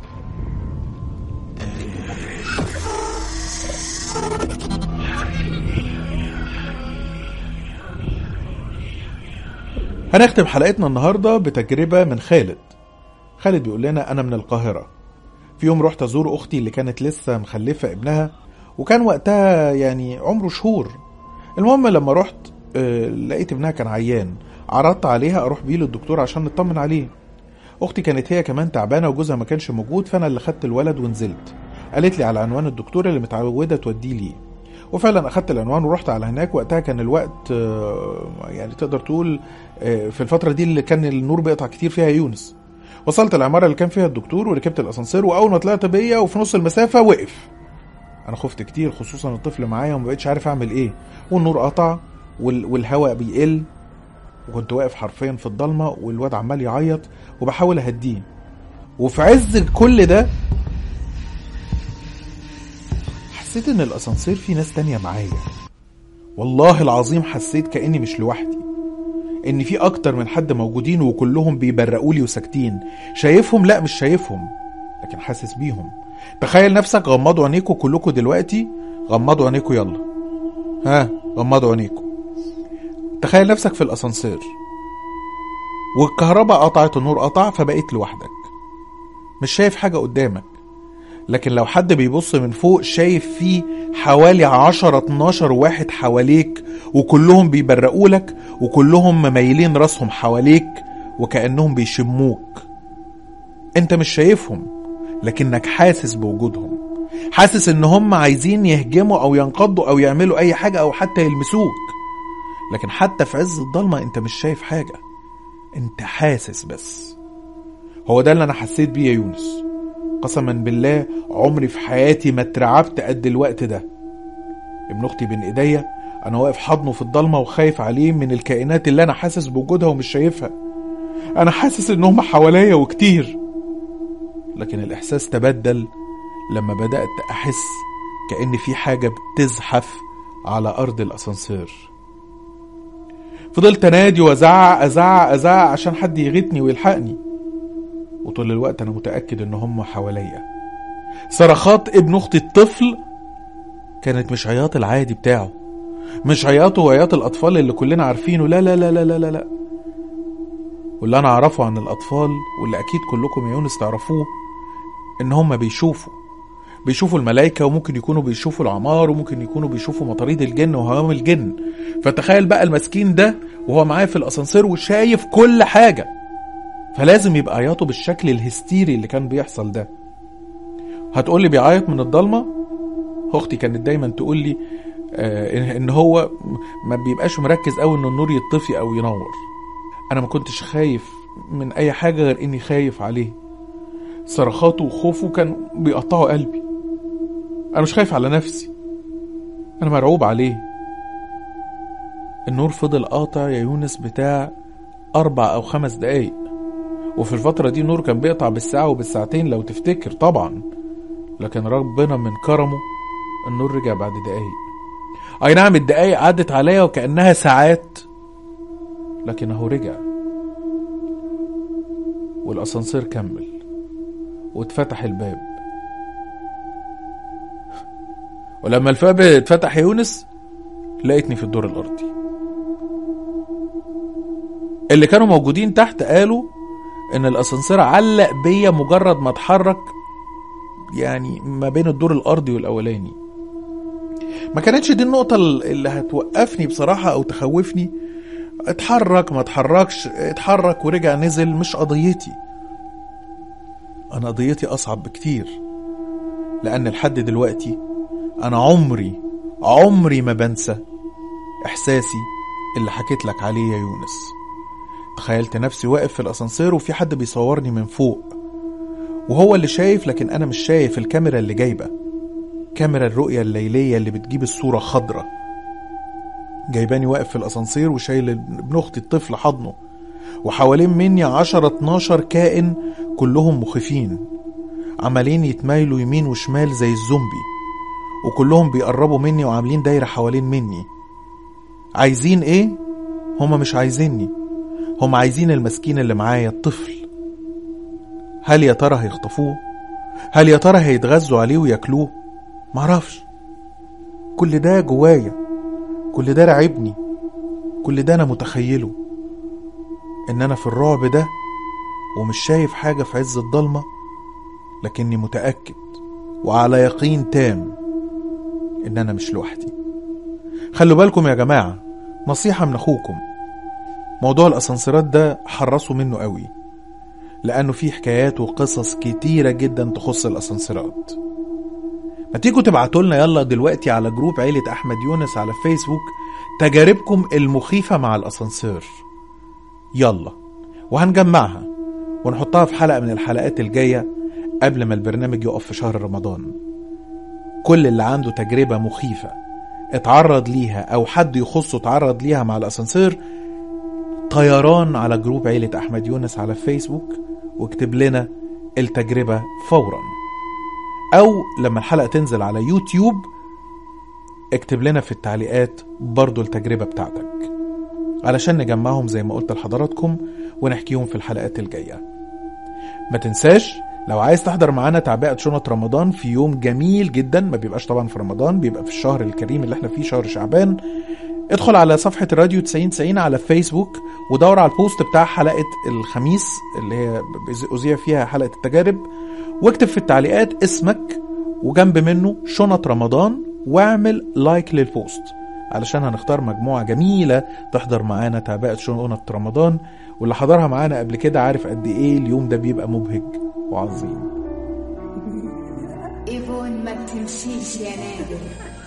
[SPEAKER 1] هنختم حلقتنا النهارده بتجربه من خالد خالد بيقول لنا انا من القاهره في يوم رحت ازور اختي اللي كانت لسه مخلفه ابنها وكان وقتها يعني عمره شهور المهم لما رحت آه، لقيت ابنها كان عيان عرضت عليها اروح بيه للدكتور عشان نطمن عليه اختي كانت هي كمان تعبانه وجوزها ما كانش موجود فانا اللي خدت الولد ونزلت قالت لي على عنوان الدكتور اللي متعوده توديه ليه وفعلا اخدت العنوان ورحت على هناك وقتها كان الوقت آه، يعني تقدر تقول آه، في الفتره دي اللي كان النور بيقطع كتير فيها يونس وصلت العماره اللي كان فيها الدكتور وركبت الاسانسير واول ما طلعت بيا وفي نص المسافه وقف انا خفت كتير خصوصا الطفل معايا وما بقتش عارف اعمل ايه والنور قطع وال- والهواء بيقل وكنت واقف حرفيا في الضلمه والواد عمال يعيط وبحاول اهديه وفي عز كل ده حسيت ان الاسانسير فيه ناس تانية معايا والله العظيم حسيت كاني مش لوحدي ان في اكتر من حد موجودين وكلهم بيبرقوا لي وساكتين شايفهم لا مش شايفهم لكن حاسس بيهم تخيل نفسك غمضوا عينيكوا كلكوا دلوقتي غمضوا عينيكوا يلا ها غمضوا عينيكوا تخيل نفسك في الاسانسير والكهرباء قطعت النور قطع فبقيت لوحدك مش شايف حاجة قدامك لكن لو حد بيبص من فوق شايف فيه حوالي 10 12 واحد حواليك وكلهم بيبرقوا لك وكلهم مميلين راسهم حواليك وكأنهم بيشموك انت مش شايفهم لكنك حاسس بوجودهم حاسس ان هم عايزين يهجموا او ينقضوا او يعملوا اي حاجة او حتى يلمسوك لكن حتى في عز الضلمة انت مش شايف حاجة انت حاسس بس هو ده اللي انا حسيت بيه يا يونس قسما بالله عمري في حياتي ما اترعبت قد الوقت ده ابن اختي بين ايديا انا واقف حضنه في الضلمه وخايف عليه من الكائنات اللي انا حاسس بوجودها ومش شايفها انا حاسس انهم حواليا وكتير لكن الاحساس تبدل لما بدات احس كان في حاجه بتزحف على ارض الاسانسير فضلت انادي وازعق ازعق ازعق عشان حد يغيثني ويلحقني وطول الوقت انا متاكد ان هم حواليا صرخات ابن اختي الطفل كانت مش عياط العادي بتاعه مش عياطه وعياط الاطفال اللي كلنا عارفينه لا لا لا لا لا لا, لا. واللي انا اعرفه عن الاطفال واللي اكيد كلكم يا يونس تعرفوه ان هم بيشوفوا بيشوفوا الملائكة وممكن يكونوا بيشوفوا العمار وممكن يكونوا بيشوفوا مطاريد الجن وهوام الجن فتخيل بقى المسكين ده وهو معايا في الاسانسير وشايف كل حاجة فلازم يبقى عياطه بالشكل الهستيري اللي كان بيحصل ده هتقولي بيعيط من الضلمة اختي كانت دايما تقول لي آه ان هو ما بيبقاش مركز قوي ان النور يطفي او ينور انا ما كنتش خايف من اي حاجة غير اني خايف عليه صرخاته وخوفه كان بيقطعوا قلبي انا مش خايف على نفسي انا مرعوب عليه النور فضل قاطع يا يونس بتاع اربع او خمس دقايق وفي الفترة دي النور كان بيقطع بالساعة وبالساعتين لو تفتكر طبعا لكن ربنا من كرمه النور رجع بعد دقايق اي نعم الدقايق عدت عليا وكأنها ساعات لكن اهو رجع والاسانسير كمل واتفتح الباب ولما الباب اتفتح يا يونس لقيتني في الدور الارضي اللي كانوا موجودين تحت قالوا ان الاسانسير علق بيا مجرد ما اتحرك يعني ما بين الدور الارضي والاولاني ما كانتش دي النقطة اللي هتوقفني بصراحة او تخوفني اتحرك ما اتحركش اتحرك ورجع نزل مش قضيتي انا قضيتي اصعب بكتير لان لحد دلوقتي انا عمري عمري ما بنسى احساسي اللي حكيت لك عليه يا يونس تخيلت نفسي واقف في الاسانسير وفي حد بيصورني من فوق وهو اللي شايف لكن انا مش شايف الكاميرا اللي جايبه كاميرا الرؤية الليلية اللي بتجيب الصورة خضرة جايباني واقف في الاسانسير وشايل ابن اختي الطفل حضنه وحوالين مني عشرة اتناشر كائن كلهم مخيفين عمالين يتمايلوا يمين وشمال زي الزومبي وكلهم بيقربوا مني وعاملين دايرة حوالين مني عايزين ايه؟ هما مش عايزيني هم عايزين المسكين اللي معايا الطفل هل يا ترى هيخطفوه؟ هل يا ترى هيتغذوا عليه وياكلوه؟ معرفش كل ده جوايا كل ده رعبني كل ده انا متخيله ان انا في الرعب ده ومش شايف حاجة في عز الضلمة لكني متأكد وعلى يقين تام ان انا مش لوحدي خلوا بالكم يا جماعة نصيحة من اخوكم موضوع الاسانسيرات ده حرصوا منه قوي لانه فيه حكايات وقصص كتيرة جدا تخص الاسانسيرات ما تيجوا تبعتوا لنا يلا دلوقتي على جروب عيلة احمد يونس على فيسبوك تجاربكم المخيفة مع الاسانسير يلا وهنجمعها ونحطها في حلقة من الحلقات الجاية قبل ما البرنامج يقف في شهر رمضان كل اللي عنده تجربة مخيفة اتعرض ليها او حد يخصه اتعرض ليها مع الاسانسير طيران على جروب عيلة احمد يونس على فيسبوك واكتب لنا التجربة فورا او لما الحلقة تنزل على يوتيوب اكتب لنا في التعليقات برضو التجربة بتاعتك علشان نجمعهم زي ما قلت لحضراتكم ونحكيهم في الحلقات الجاية ما تنساش لو عايز تحضر معانا تعبئة شنط رمضان في يوم جميل جدا ما بيبقاش طبعا في رمضان بيبقى في الشهر الكريم اللي احنا فيه شهر شعبان ادخل على صفحة الراديو 9090 على فيسبوك ودور على البوست بتاع حلقة الخميس اللي هي أذيع فيها حلقة التجارب واكتب في التعليقات اسمك وجنب منه شنط رمضان واعمل لايك للبوست علشان هنختار مجموعة جميلة تحضر معانا تعبئة شنط رمضان واللي حضرها معانا قبل كده عارف قد ايه اليوم ده بيبقى مبهج وعظيم
[SPEAKER 3] ايفون ما بتمشيش يا نادر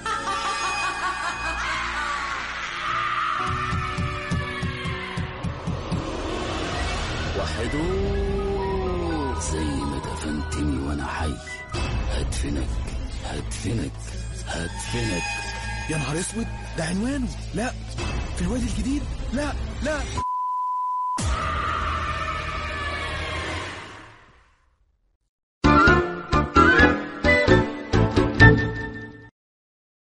[SPEAKER 4] وحدوق زي ما دفنتني وانا حي هدفنك هدفنك هدفنك
[SPEAKER 5] يا نهار اسود ده عنوانه لا في الوادي الجديد لا لا